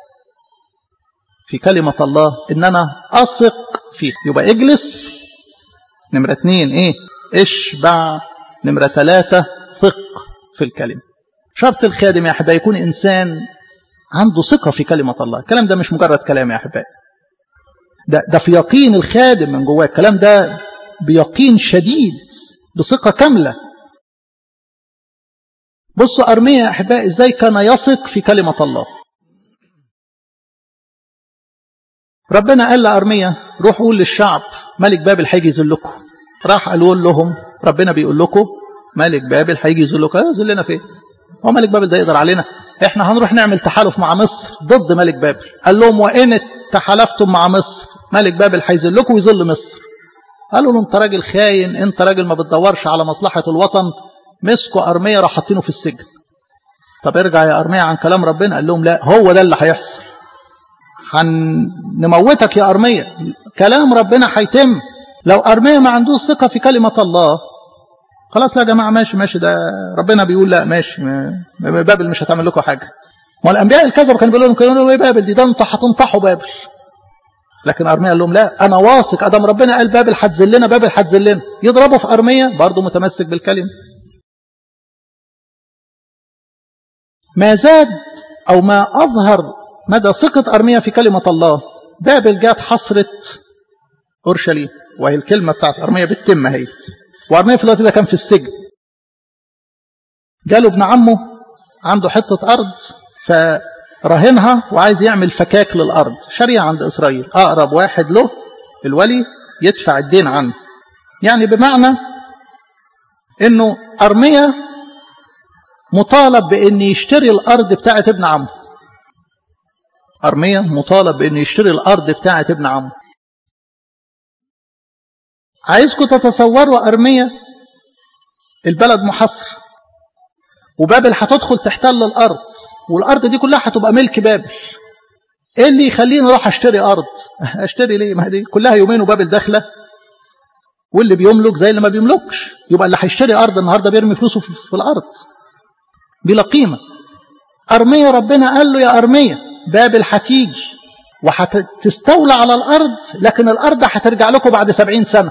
في كلمة الله إن أنا أثق فيه يبقى اجلس نمرة اثنين إيه اشبع نمرة ثلاثة ثق في الكلمة شرط الخادم يا أحبائي يكون إنسان عنده ثقة في كلمة الله الكلام ده مش مجرد كلام يا أحبائي ده, ده في يقين الخادم من جواه الكلام ده بيقين شديد بثقة كاملة بصوا أرميا يا أحبائي إزاي كان يثق في كلمة الله ربنا قال لأرميا روح قول للشعب ملك بابل هيجي يذلكم راح قالوا لهم ربنا بيقول لكم ملك بابل هيجي يذلكم يذلنا فين هو ملك بابل ده يقدر علينا احنا هنروح نعمل تحالف مع مصر ضد ملك بابل قال لهم وان تحالفتم مع مصر ملك بابل هيذلكم ويذل مصر قالوا له انت راجل خاين انت راجل ما بتدورش على مصلحة الوطن مسكوا أرمية راح حاطينه في السجن طب ارجع يا أرمية عن كلام ربنا قال لهم لا هو ده اللي هيحصل هنموتك يا أرمية كلام ربنا هيتم لو أرمية ما عندوش ثقة في كلمة الله خلاص لا يا جماعة ماشي ماشي ده ربنا بيقول لا ماشي بابل مش هتعمل لكم حاجة ما الأنبياء الكذبة كانوا بيقولوا لهم كانوا ايه بابل دي ده انتوا هتنطحوا بابل لكن أرميا قال لهم لا أنا واثق أدم ربنا قال بابل هتذلنا بابل هتذلنا يضربوا في أرميا برضه متمسك بالكلمة ما زاد أو ما أظهر مدى ثقة أرميا في كلمة الله بابل جات حصرت أورشليم وهي الكلمة بتاعت أرميا بتتم هيت وأرميا في الوقت ده كان في السجن جاله ابن عمه عنده حتة أرض فرهنها وعايز يعمل فكاك للأرض شريعة عند إسرائيل أقرب واحد له الولي يدفع الدين عنه يعني بمعنى انه ارميا مطالب بان يشتري الارض بتاعه ابن عمه ارميا مطالب بان يشتري الارض بتاعه ابن عمه عايزكم تتصوروا ارميا البلد محصر وبابل هتدخل تحتل الارض والارض دي كلها هتبقى ملك بابل ايه اللي يخليني اروح اشتري ارض اشتري ليه ما دي كلها يومين وبابل داخله واللي بيملك زي اللي ما بيملكش يبقى اللي هيشتري ارض النهارده بيرمي فلوسه في الارض بلا قيمه ارميا ربنا قال له يا ارميا بابل هتيجي وهتستولى على الارض لكن الارض هترجع لكم بعد سبعين سنه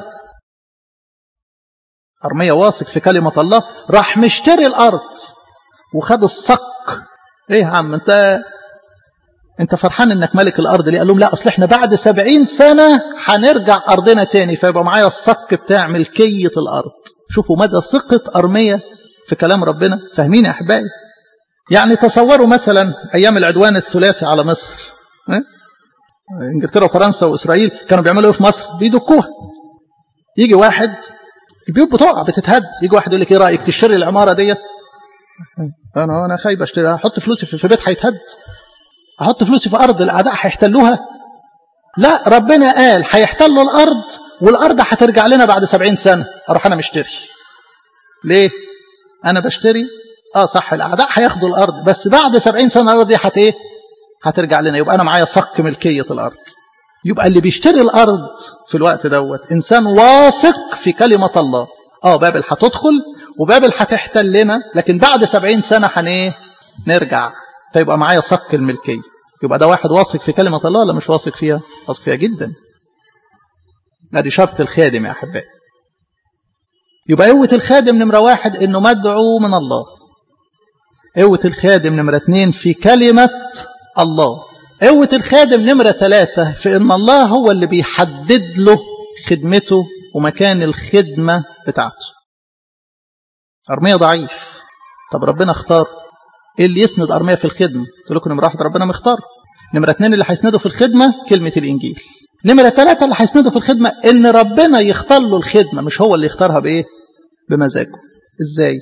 ارميا واثق في كلمه الله راح مشتري الارض وخد الصك ايه يا عم انت انت فرحان انك ملك الارض ليه قال لهم لا اصل احنا بعد سبعين سنة هنرجع ارضنا تاني فيبقى معايا الصك بتاع ملكية الارض شوفوا مدى ثقة ارمية في كلام ربنا فاهمين يا احبائي يعني تصوروا مثلا ايام العدوان الثلاثي على مصر اه؟ انجلترا وفرنسا واسرائيل كانوا بيعملوا ايه في مصر بيدكوها يجي واحد البيوت بتقع بتتهد يجي واحد يقول لك ايه رايك تشتري العماره ديت انا انا خايب اشتري هحط فلوسي في بيت هيتهد احط فلوسي في ارض الاعداء هيحتلوها لا ربنا قال هيحتلوا الارض والارض هترجع لنا بعد سبعين سنه اروح انا مشتري ليه انا بشتري اه صح الاعداء هياخدوا الارض بس بعد سبعين سنه الارض دي هت ايه هترجع لنا يبقى انا معايا صك ملكيه الارض يبقى اللي بيشتري الارض في الوقت دوت انسان واثق في كلمه الله اه بابل هتدخل وبابل هتحتل لنا لكن بعد سبعين سنه هن ايه نرجع فيبقى معايا صك الملكية يبقى ده واحد واثق في كلمة الله ولا مش واثق فيها واثق فيها جدا ادي شرط الخادم يا أحبائي يبقى قوة الخادم نمرة واحد انه مدعو من الله قوة الخادم نمرة اتنين في كلمة الله قوة الخادم نمرة ثلاثة في ان الله هو اللي بيحدد له خدمته ومكان الخدمة بتاعته أرمية ضعيف طب ربنا اختار ايه اللي يسند ارميه في الخدمه قلت لكم نمره واحد ربنا مختار نمره اثنين اللي هيسنده في الخدمه كلمه الانجيل نمره ثلاثه اللي هيسنده في الخدمه ان ربنا يختار له الخدمه مش هو اللي يختارها بايه بمزاجه ازاي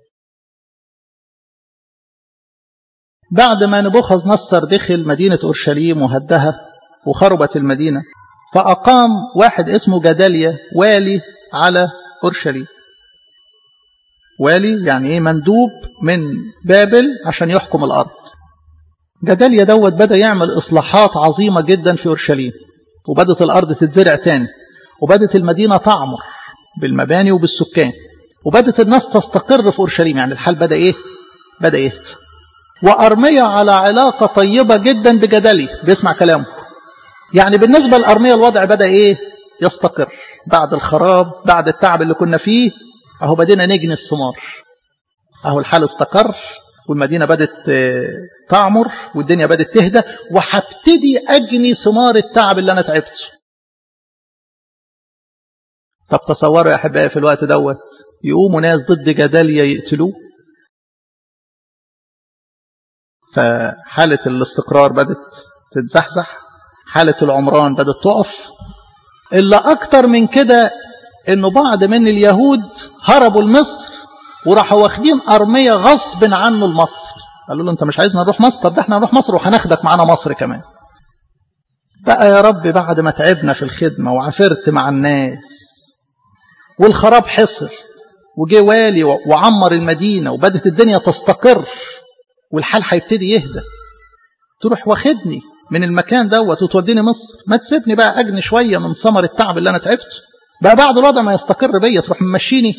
بعد ما نبوخذ نصر دخل مدينه اورشليم وهدها وخربت المدينه فاقام واحد اسمه جداليا والي على اورشليم والي يعني ايه مندوب من بابل عشان يحكم الارض جداليا دوت بدا يعمل اصلاحات عظيمه جدا في اورشليم وبدت الارض تتزرع تاني وبدت المدينه تعمر بالمباني وبالسكان وبدت الناس تستقر في اورشليم يعني الحال بدا ايه بدا يهدى وارميا على علاقه طيبه جدا بجداليا بيسمع كلامه يعني بالنسبه لارميا الوضع بدا ايه يستقر بعد الخراب بعد التعب اللي كنا فيه اهو بدينا نجني الثمار اهو الحال استقر والمدينه بدت تعمر والدنيا بدت تهدى وهبتدي اجني ثمار التعب اللي انا تعبته طب تصوروا يا احبائي في الوقت دوت يقوموا ناس ضد جداليا يقتلوه فحاله الاستقرار بدت تتزحزح حاله العمران بدت تقف الا اكتر من كده انه بعض من اليهود هربوا لمصر وراحوا واخدين ارميه غصب عنه لمصر قالوا له انت مش عايزنا نروح مصر طب احنا هنروح مصر وهناخدك معانا مصر كمان بقى يا رب بعد ما تعبنا في الخدمه وعافرت مع الناس والخراب حصل وجه والي وعمر المدينه وبدت الدنيا تستقر والحال هيبتدي يهدى تروح واخدني من المكان دوت وتوديني مصر ما تسيبني بقى اجني شويه من ثمر التعب اللي انا تعبته بقى بعد الوضع ما يستقر بيا تروح ممشيني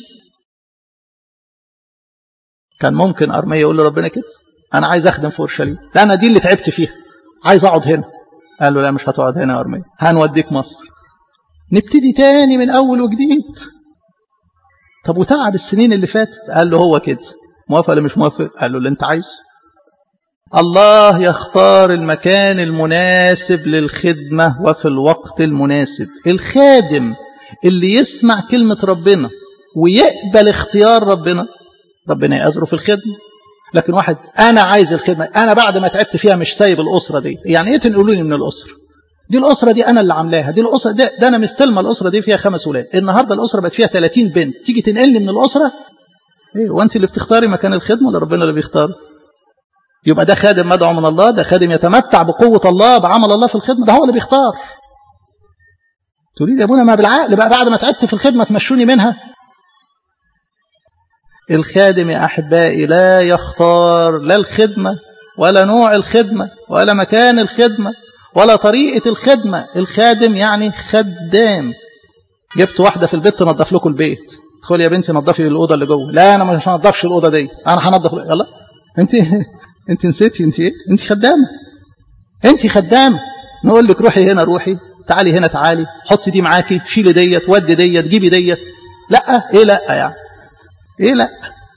كان ممكن ارميه يقول لربنا كده انا عايز اخدم في اورشليم ده انا دي اللي تعبت فيها عايز اقعد هنا قال له لا مش هتقعد هنا يا ارميه هنوديك مصر نبتدي تاني من اول وجديد طب وتعب السنين اللي فاتت قال له هو كده موافق ولا مش موافق قال له اللي انت عايزه الله يختار المكان المناسب للخدمة وفي الوقت المناسب الخادم اللي يسمع كلمة ربنا ويقبل اختيار ربنا ربنا يأذره في الخدمة لكن واحد أنا عايز الخدمة أنا بعد ما تعبت فيها مش سايب الأسرة دي يعني إيه تنقلوا لي من الأسرة دي الأسرة دي أنا اللي عاملاها دي الأسرة ده, ده أنا مستلمة الأسرة دي فيها خمس ولاد النهاردة الأسرة بقت فيها 30 بنت تيجي تنقلني من الأسرة إيه وأنت اللي بتختاري مكان الخدمة ولا ربنا اللي بيختار يبقى ده خادم مدعو من الله ده خادم يتمتع بقوة الله بعمل الله في الخدمة ده هو اللي بيختار تقولي لي يا ابونا ما بالعقل بقى بعد ما تعبت في الخدمة تمشوني منها الخادم يا أحبائي لا يختار لا الخدمة ولا نوع الخدمة ولا مكان الخدمة ولا طريقة الخدمة الخادم يعني خدام جبت واحدة في البيت تنظف لكم البيت ادخلي يا بنتي نظفي الأوضة اللي جوه لا أنا مش هنظفش الأوضة دي أنا هنظف يلا أنت أنت نسيتي أنت إيه أنت خدامة أنت خدامة نقول لك روحي هنا روحي تعالي هنا تعالي حطي دي معاكي شيلي ديت ودي ديت جيبي ديت لا ايه لا يعني ايه لا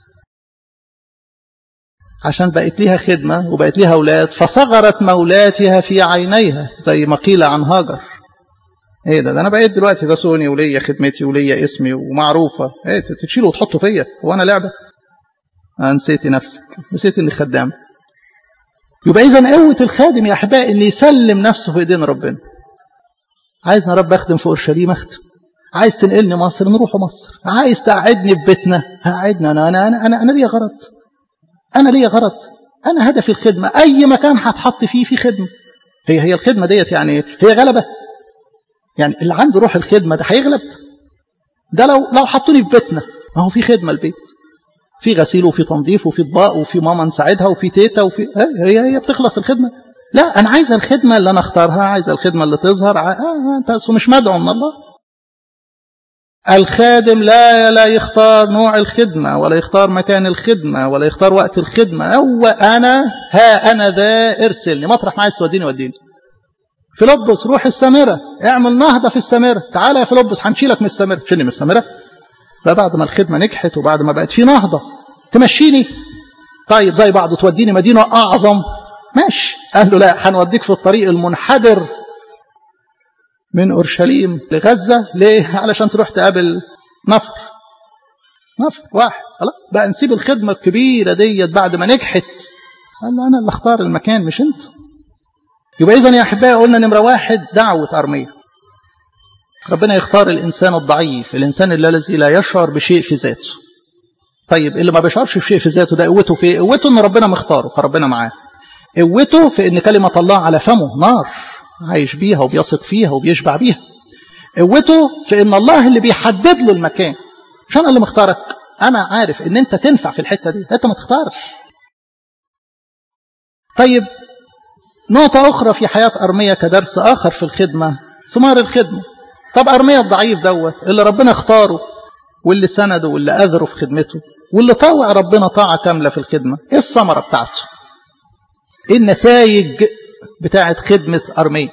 عشان بقت ليها خدمة وبقت ليها أولاد فصغرت مولاتها في عينيها زي ما قيل عن هاجر ايه ده, ده انا بقيت دلوقتي ده سوني وليا خدمتي وليا اسمي ومعروفة ايه تشيلوا وتحطوا فيا وانا لعبة آه نسيتي نفسك نسيتي اني خدام يبقى اذا قوة الخادم يا احبائي ان يسلم نفسه في ايدين ربنا عايزنا رب اخدم في اورشليم اخدم عايز تنقلني مصر نروح مصر عايز تقعدني في بيتنا هقعدنا انا انا انا انا, أنا ليا غرض انا ليا غرض انا هدفي الخدمه اي مكان هتحط فيه في خدمه هي هي الخدمه ديت يعني هي غلبه يعني اللي عنده روح الخدمه ده هيغلب ده لو لو حطوني في بيتنا ما هو في خدمه البيت في غسيل وفي تنظيف وفي اطباق وفي ماما نساعدها وفي تيتا وفي هي هي بتخلص الخدمه لا انا عايز الخدمه اللي انا اختارها عايز الخدمه اللي تظهر آه انت مش مدعو من الله الخادم لا لا يختار نوع الخدمة ولا يختار مكان الخدمة ولا يختار وقت الخدمة هو أنا ها أنا ذا ارسلني مطرح ما عايز توديني وديني فيلبس روح السامرة اعمل نهضة في السامرة تعالى يا فيلبس هنشيلك من السامرة تشيلني من السامرة بقى بعد ما الخدمة نجحت وبعد ما بقت في نهضة تمشيني طيب زي بعض توديني مدينة أعظم ماشي قال له لا هنوديك في الطريق المنحدر من أورشليم لغزة ليه؟ علشان تروح تقابل نفر نفر واحد خلاص بقى نسيب الخدمة الكبيرة ديت بعد ما نجحت قال له أنا اللي اختار المكان مش أنت يبقى إذا يا أحبائي قلنا نمرة واحد دعوة أرمية ربنا يختار الإنسان الضعيف الإنسان الذي لا يشعر بشيء في ذاته طيب اللي ما بيشعرش بشيء في ذاته ده قوته في قوته ان ربنا مختاره فربنا معاه قوته في ان كلمة الله على فمه نار عايش بيها وبيثق فيها وبيشبع بيها قوته في ان الله اللي بيحدد له المكان مش انا اللي مختارك انا عارف ان انت تنفع في الحته دي انت ما تختارش طيب نقطة أخرى في حياة أرمية كدرس آخر في الخدمة ثمار الخدمة طب أرمية الضعيف دوت اللي ربنا اختاره واللي سنده واللي أذره في خدمته واللي طاوع ربنا طاعة كاملة في الخدمة إيه الثمرة بتاعته إيه النتائج بتاعة خدمة أرمية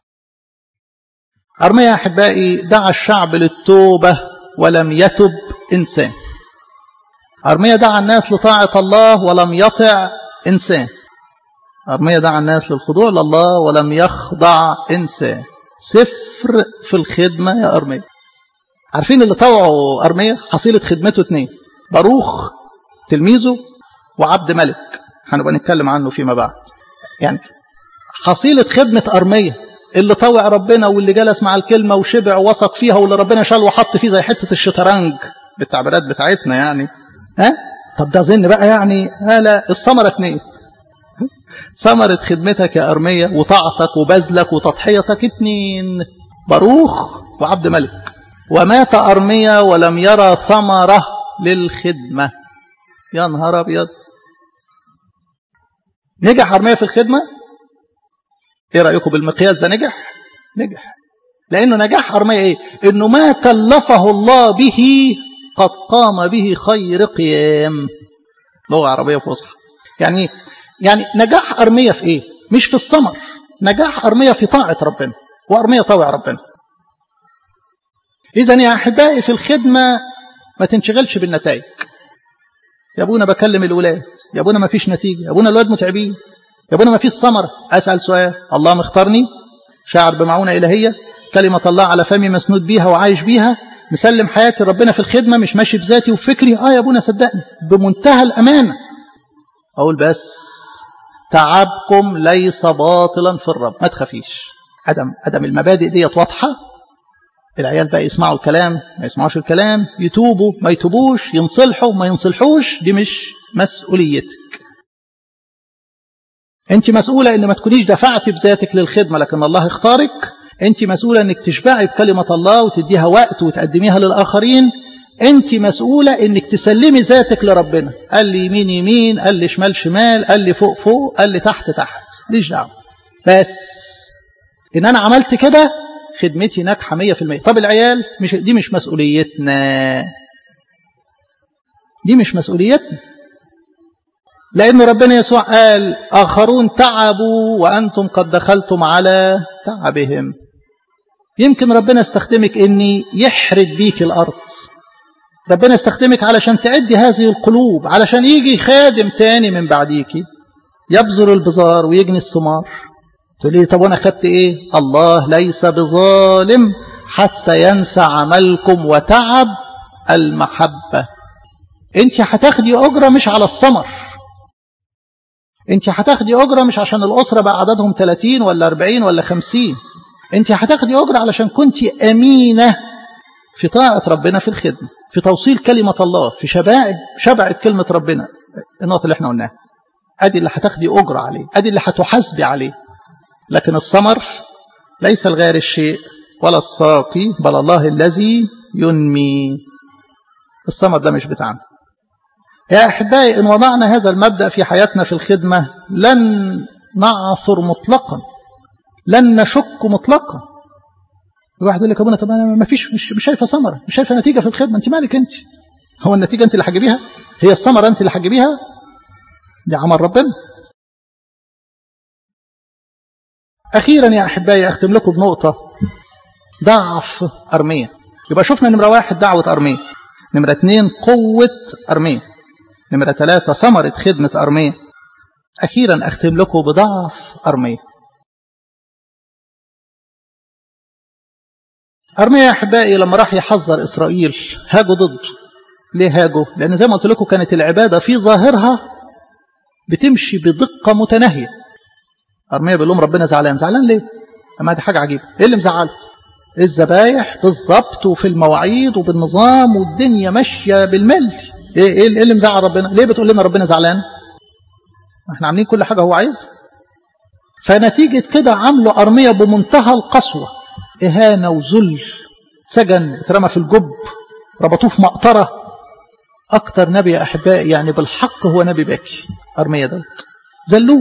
أرمية يا أحبائي دعا الشعب للتوبة ولم يتب إنسان أرمية دعا الناس لطاعة الله ولم يطع إنسان أرمية دعا الناس للخضوع لله ولم يخضع إنسان صفر في الخدمة يا أرمية عارفين اللي طوعوا أرمية حصيلة خدمته اتنين باروخ تلميذه وعبد ملك هنبقى نتكلم عنه فيما بعد يعني حصيلة خدمة أرمية اللي طوع ربنا واللي جلس مع الكلمة وشبع وثق فيها واللي ربنا شال وحط فيه زي حتة الشطرنج بالتعبيرات بتاعتنا يعني ها طب ده ظن بقى يعني لا الثمرة اتنين ثمرة خدمتك يا أرمية وطاعتك وبذلك وتضحيتك اتنين باروخ وعبد ملك ومات أرمية ولم يرى ثمرة للخدمة يا نهار أبيض نجح أرمية في الخدمة ايه رأيكم بالمقياس ده نجح نجح لأنه نجاح أرمية ايه انه ما كلفه الله به قد قام به خير قيام لغة عربية فصحى يعني يعني نجاح أرمية في ايه مش في الثمر نجاح أرمية في طاعة ربنا وأرمية طاوع ربنا إذا يا أحبائي في الخدمة ما تنشغلش بالنتائج يا أبونا بكلم الولاد يا أبونا ما فيش نتيجة يا أبونا الولاد متعبين يا ابونا ما فيش ثمرة أسأل سؤال الله مختارني شاعر بمعونة إلهية كلمة الله على فمي مسنود بيها وعايش بيها مسلم حياتي ربنا في الخدمة مش ماشي بذاتي وفكري اه يا ابونا صدقني بمنتهى الأمانة أقول بس تعبكم ليس باطلا في الرب ما تخافيش عدم عدم المبادئ ديت واضحة العيال بقى يسمعوا الكلام ما يسمعوش الكلام يتوبوا ما يتوبوش ينصلحوا ما ينصلحوش دي مش مسؤوليتك انت مسؤولة ان ما تكونيش دفعتي بذاتك للخدمة لكن الله اختارك انت مسؤولة انك تشبعي بكلمة الله وتديها وقت وتقدميها للآخرين انت مسؤولة انك تسلمي ذاتك لربنا قال لي يمين يمين قال لي شمال شمال قال لي فوق فوق قال لي تحت تحت ليش دعوة بس ان انا عملت كده خدمتي ناجحة 100% طب العيال مش دي مش مسؤوليتنا دي مش مسؤوليتنا لأن ربنا يسوع قال آخرون تعبوا وأنتم قد دخلتم على تعبهم يمكن ربنا استخدمك أني يحرد بيك الأرض ربنا استخدمك علشان تعدي هذه القلوب علشان يجي خادم تاني من بعديكي يبذر البزار ويجني الثمار تقول لي طب وانا خدت ايه الله ليس بظالم حتى ينسى عملكم وتعب المحبة انت هتاخدي اجرة مش على الثمر انت هتاخدي اجرة مش عشان الاسرة بقى عددهم 30 ولا 40 ولا 50 انت هتاخدي اجرة علشان كنت امينة في طاعة ربنا في الخدمة في توصيل كلمة الله في شبع شبع بكلمة ربنا النقطة اللي احنا قلناها ادي اللي هتاخدي اجرة عليه ادي اللي هتحاسبي عليه لكن الثمر ليس الغير الشيء ولا الساقي بل الله الذي ينمي الثمر ده مش بتاعنا يا أحبائي إن وضعنا هذا المبدأ في حياتنا في الخدمة لن نعثر مطلقا لن نشك مطلقا الواحد يقول لك ابونا طب انا ما فيش مش, مش شايفه ثمره مش شايفه نتيجه في الخدمه انت مالك انت هو النتيجه انت اللي هتجيبيها هي الثمره انت اللي هتجيبيها دي عمل ربنا أخيرا يا أحبائي أختم لكم بنقطة ضعف أرمية يبقى شفنا نمرة واحد دعوة أرمية نمرة اتنين قوة أرمية نمرة ثلاثة ثمرة خدمة أرمية أخيرا أختم لكم بضعف أرمية أرمية يا أحبائي لما راح يحذر إسرائيل هاجوا ضده ليه هاجوا؟ لأن زي ما قلت لكم كانت العبادة في ظاهرها بتمشي بدقة متناهية أرمية بيقول لهم ربنا زعلان زعلان ليه أما دي حاجة عجيبة إيه اللي مزعله الذبايح بالظبط وفي المواعيد وبالنظام والدنيا ماشية بالمل إيه, إيه اللي مزعل ربنا ليه بتقول لنا ربنا زعلان احنا عاملين كل حاجة هو عايز فنتيجة كده عملوا أرمية بمنتهى القسوة إهانة وذل سجن اترمى في الجب ربطوه في مقطرة أكتر نبي يا أحبائي يعني بالحق هو نبي باكي أرمية دوت ذلوه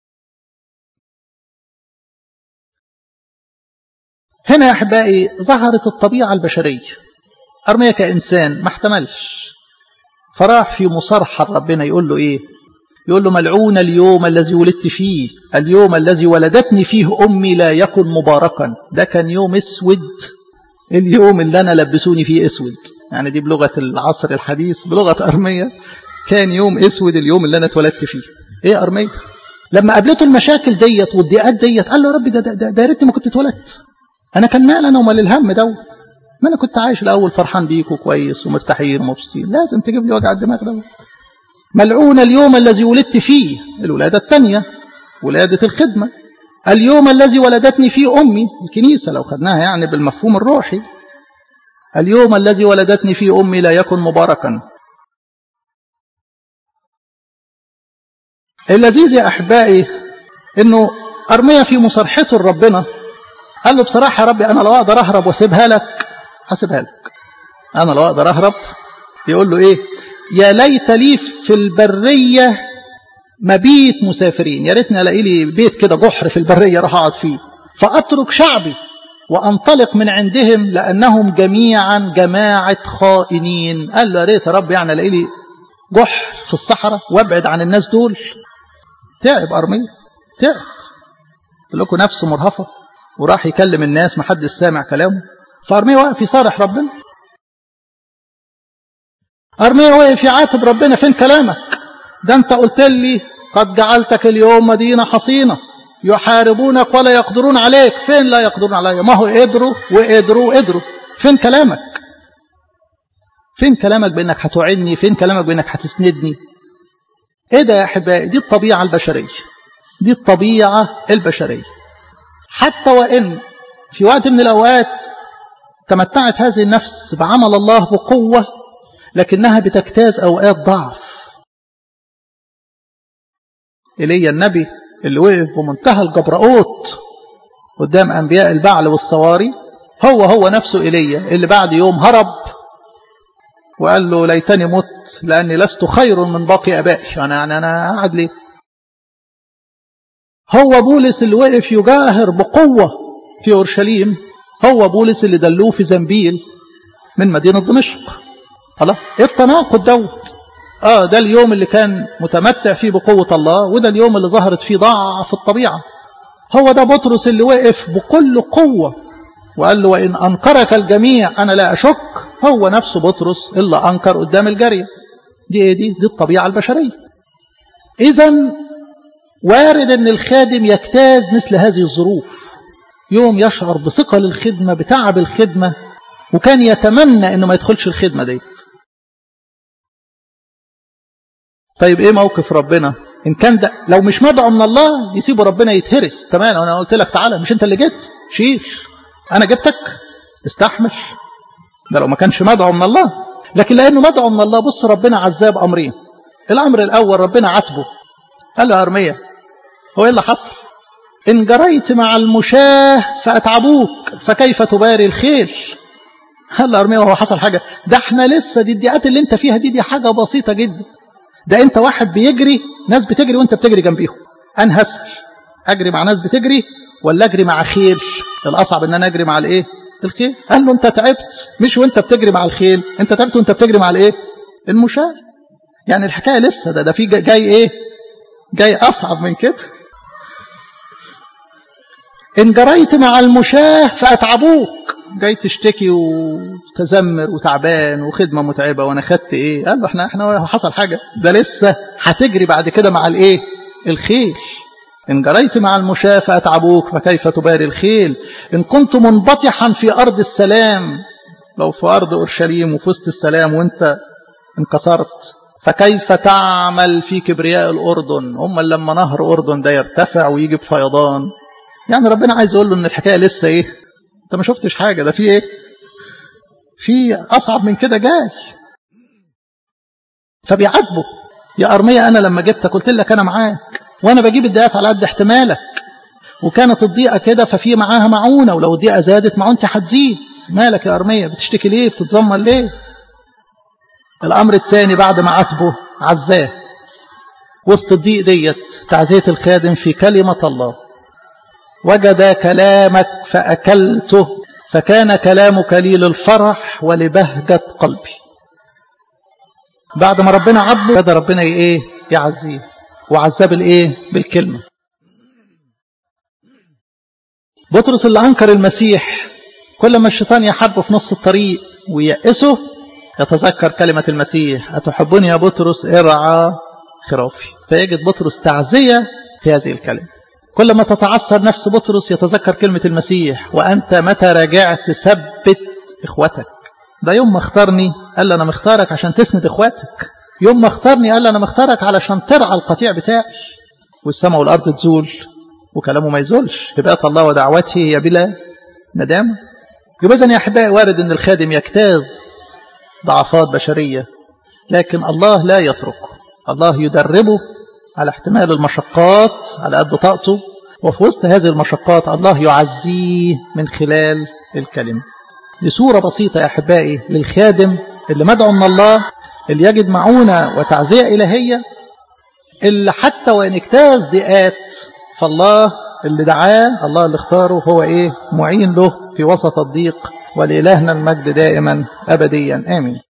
هنا يا أحبائي ظهرت الطبيعة البشرية أرميا كإنسان ما احتملش فراح في مصارحة ربنا يقول له إيه يقول له ملعون اليوم الذي ولدت فيه اليوم الذي ولدتني فيه أمي لا يكن مباركا ده كان يوم اسود اليوم اللي أنا لبسوني فيه اسود يعني دي بلغة العصر الحديث بلغة أرمية كان يوم اسود اليوم اللي أنا اتولدت فيه إيه أرمية لما قابلته المشاكل ديت والضيقات ديت قال له يا رب ده ده, ده, ده ريتني ما كنت اتولدت انا كان مال انا ومال الهم دوت ما انا كنت عايش الاول فرحان بيكوا كويس ومرتاحين ومبسوطين لازم تجيب لي وجع الدماغ دوت ملعون اليوم الذي ولدت فيه الولاده الثانيه ولاده الخدمه اليوم الذي ولدتني فيه امي الكنيسه لو خدناها يعني بالمفهوم الروحي اليوم الذي ولدتني فيه امي لا يكن مباركا اللذيذ يا احبائي انه ارميا في مصارحته لربنا قال له بصراحة يا ربي أنا لو أقدر أهرب وأسيبها لك هسيبها لك أنا لو أقدر أهرب يقول له إيه يا ليت لي في البرية مبيت مسافرين يا ريتني ألاقي لي بيت كده جحر في البرية راح أقعد فيه فأترك شعبي وأنطلق من عندهم لأنهم جميعا جماعة خائنين قال له يا ريت يا رب يعني ألاقي لي جحر في الصحراء وابعد عن الناس دول تعب أرمية تعب قلت لكم نفسه مرهفة وراح يكلم الناس ما حد سامع كلامه فأرمية واقف يصارح ربنا أرمية واقف يعاتب ربنا فين كلامك ده أنت قلت لي قد جعلتك اليوم مدينة حصينة يحاربونك ولا يقدرون عليك فين لا يقدرون علي ما هو قدروا وقدروا وقدروا فين كلامك فين كلامك بانك هتعني فين كلامك بانك هتسندني ايه ده يا احبائي دي الطبيعه البشريه دي الطبيعه البشريه حتى وان في وقت من الاوقات تمتعت هذه النفس بعمل الله بقوه لكنها بتجتاز اوقات ضعف ايليا النبي اللي وقف بمنتهى الجبرؤوت قدام انبياء البعل والصواري هو هو نفسه ايليا اللي بعد يوم هرب وقال له ليتني مت لاني لست خير من باقي ابائي انا يعني انا قاعد ليه هو بولس اللي وقف يجاهر بقوه في اورشليم هو بولس اللي دلوه في زنبيل من مدينه دمشق الله ايه التناقض دوت اه ده اليوم اللي كان متمتع فيه بقوه الله وده اليوم اللي ظهرت فيه ضعف الطبيعه هو ده بطرس اللي وقف بكل قوه وقال له وان انكرك الجميع انا لا اشك هو نفسه بطرس اللي انكر قدام الجاريه دي ايه دي دي الطبيعه البشريه اذا وارد ان الخادم يجتاز مثل هذه الظروف يوم يشعر بثقل الخدمه بتعب الخدمه وكان يتمنى انه ما يدخلش الخدمه ديت طيب ايه موقف ربنا ان كان ده لو مش مدعو من الله يسيبه ربنا يتهرس تمام انا قلت لك تعالى مش انت اللي جيت شيش انا جبتك استحمل ده لو ما كانش مدعو من الله لكن لانه مدعو من الله بص ربنا عذاب امرين الامر الاول ربنا عاتبه قال له يا ارميه هو ايه اللي حصل ان جريت مع المشاه فاتعبوك فكيف تباري الخيل قال له ارميه هو حصل حاجه ده احنا لسه دي الدقات اللي انت فيها دي دي حاجه بسيطه جدا ده انت واحد بيجري ناس بتجري وانت بتجري جنبيهم انا هسأل اجري مع ناس بتجري ولا اجري مع خيل الاصعب ان انا اجري مع الايه الخيل قال له انت تعبت مش وانت بتجري مع الخيل انت تعبت وانت بتجري مع الايه المشاة يعني الحكايه لسه ده ده في جاي ايه جاي اصعب من كده ان جريت مع المشاة فاتعبوك جاي تشتكي وتزمر وتعبان وخدمه متعبه وانا خدت ايه قال له احنا احنا حصل حاجه ده لسه هتجري بعد كده مع الايه الخيل إن جريت مع المشاة فأتعبوك فكيف تباري الخيل إن كنت منبطحا في أرض السلام لو في أرض أورشليم وفي وسط السلام وأنت انكسرت فكيف تعمل في كبرياء الأردن هم لما نهر أردن ده يرتفع ويجي بفيضان يعني ربنا عايز يقول له إن الحكاية لسه إيه أنت ما شفتش حاجة ده في إيه في أصعب من كده جاي فبيعاتبه يا أرمية أنا لما جبتك قلت لك أنا معاك وانا بجيب الدقات على قد احتمالك وكانت الضيقه كده ففي معاها معونه ولو الضيقه زادت معونتي هتزيد مالك يا ارميه بتشتكي ليه بتتذمر ليه الامر الثاني بعد ما عاتبه عزاه وسط الضيق ديت تعزيه الخادم في كلمه الله وجد كلامك فاكلته فكان كلامك لي للفرح ولبهجه قلبي بعد ما ربنا عبده بدا ربنا ايه يعزيه وعذاب الايه بالكلمه بطرس اللي انكر المسيح كل ما الشيطان يحبه في نص الطريق ويأسه يتذكر كلمة المسيح أتحبني يا بطرس ارعى خرافي فيجد بطرس تعزية في هذه الكلمة كل ما تتعثر نفس بطرس يتذكر كلمة المسيح وأنت متى رجعت ثبت إخوتك ده يوم ما اختارني قال لي أنا مختارك عشان تسند إخواتك يوم ما اختارني قال انا مختارك علشان ترعى القطيع بتاعي والسماء والارض تزول وكلامه ما يزولش هبات الله ودعوته هي بلا ندامه يبقى اذا يا احبائي وارد ان الخادم يجتاز ضعفات بشريه لكن الله لا يتركه الله يدربه على احتمال المشقات على قد طاقته وفي وسط هذه المشقات الله يعزيه من خلال الكلمه دي صوره بسيطه يا احبائي للخادم اللي مدعو من الله اللي يجد معونة وتعزية إلهية اللي حتى وإن اجتاز ضيقات فالله اللي دعاه الله اللي اختاره هو إيه معين له في وسط الضيق ولإلهنا المجد دائما أبديا آمين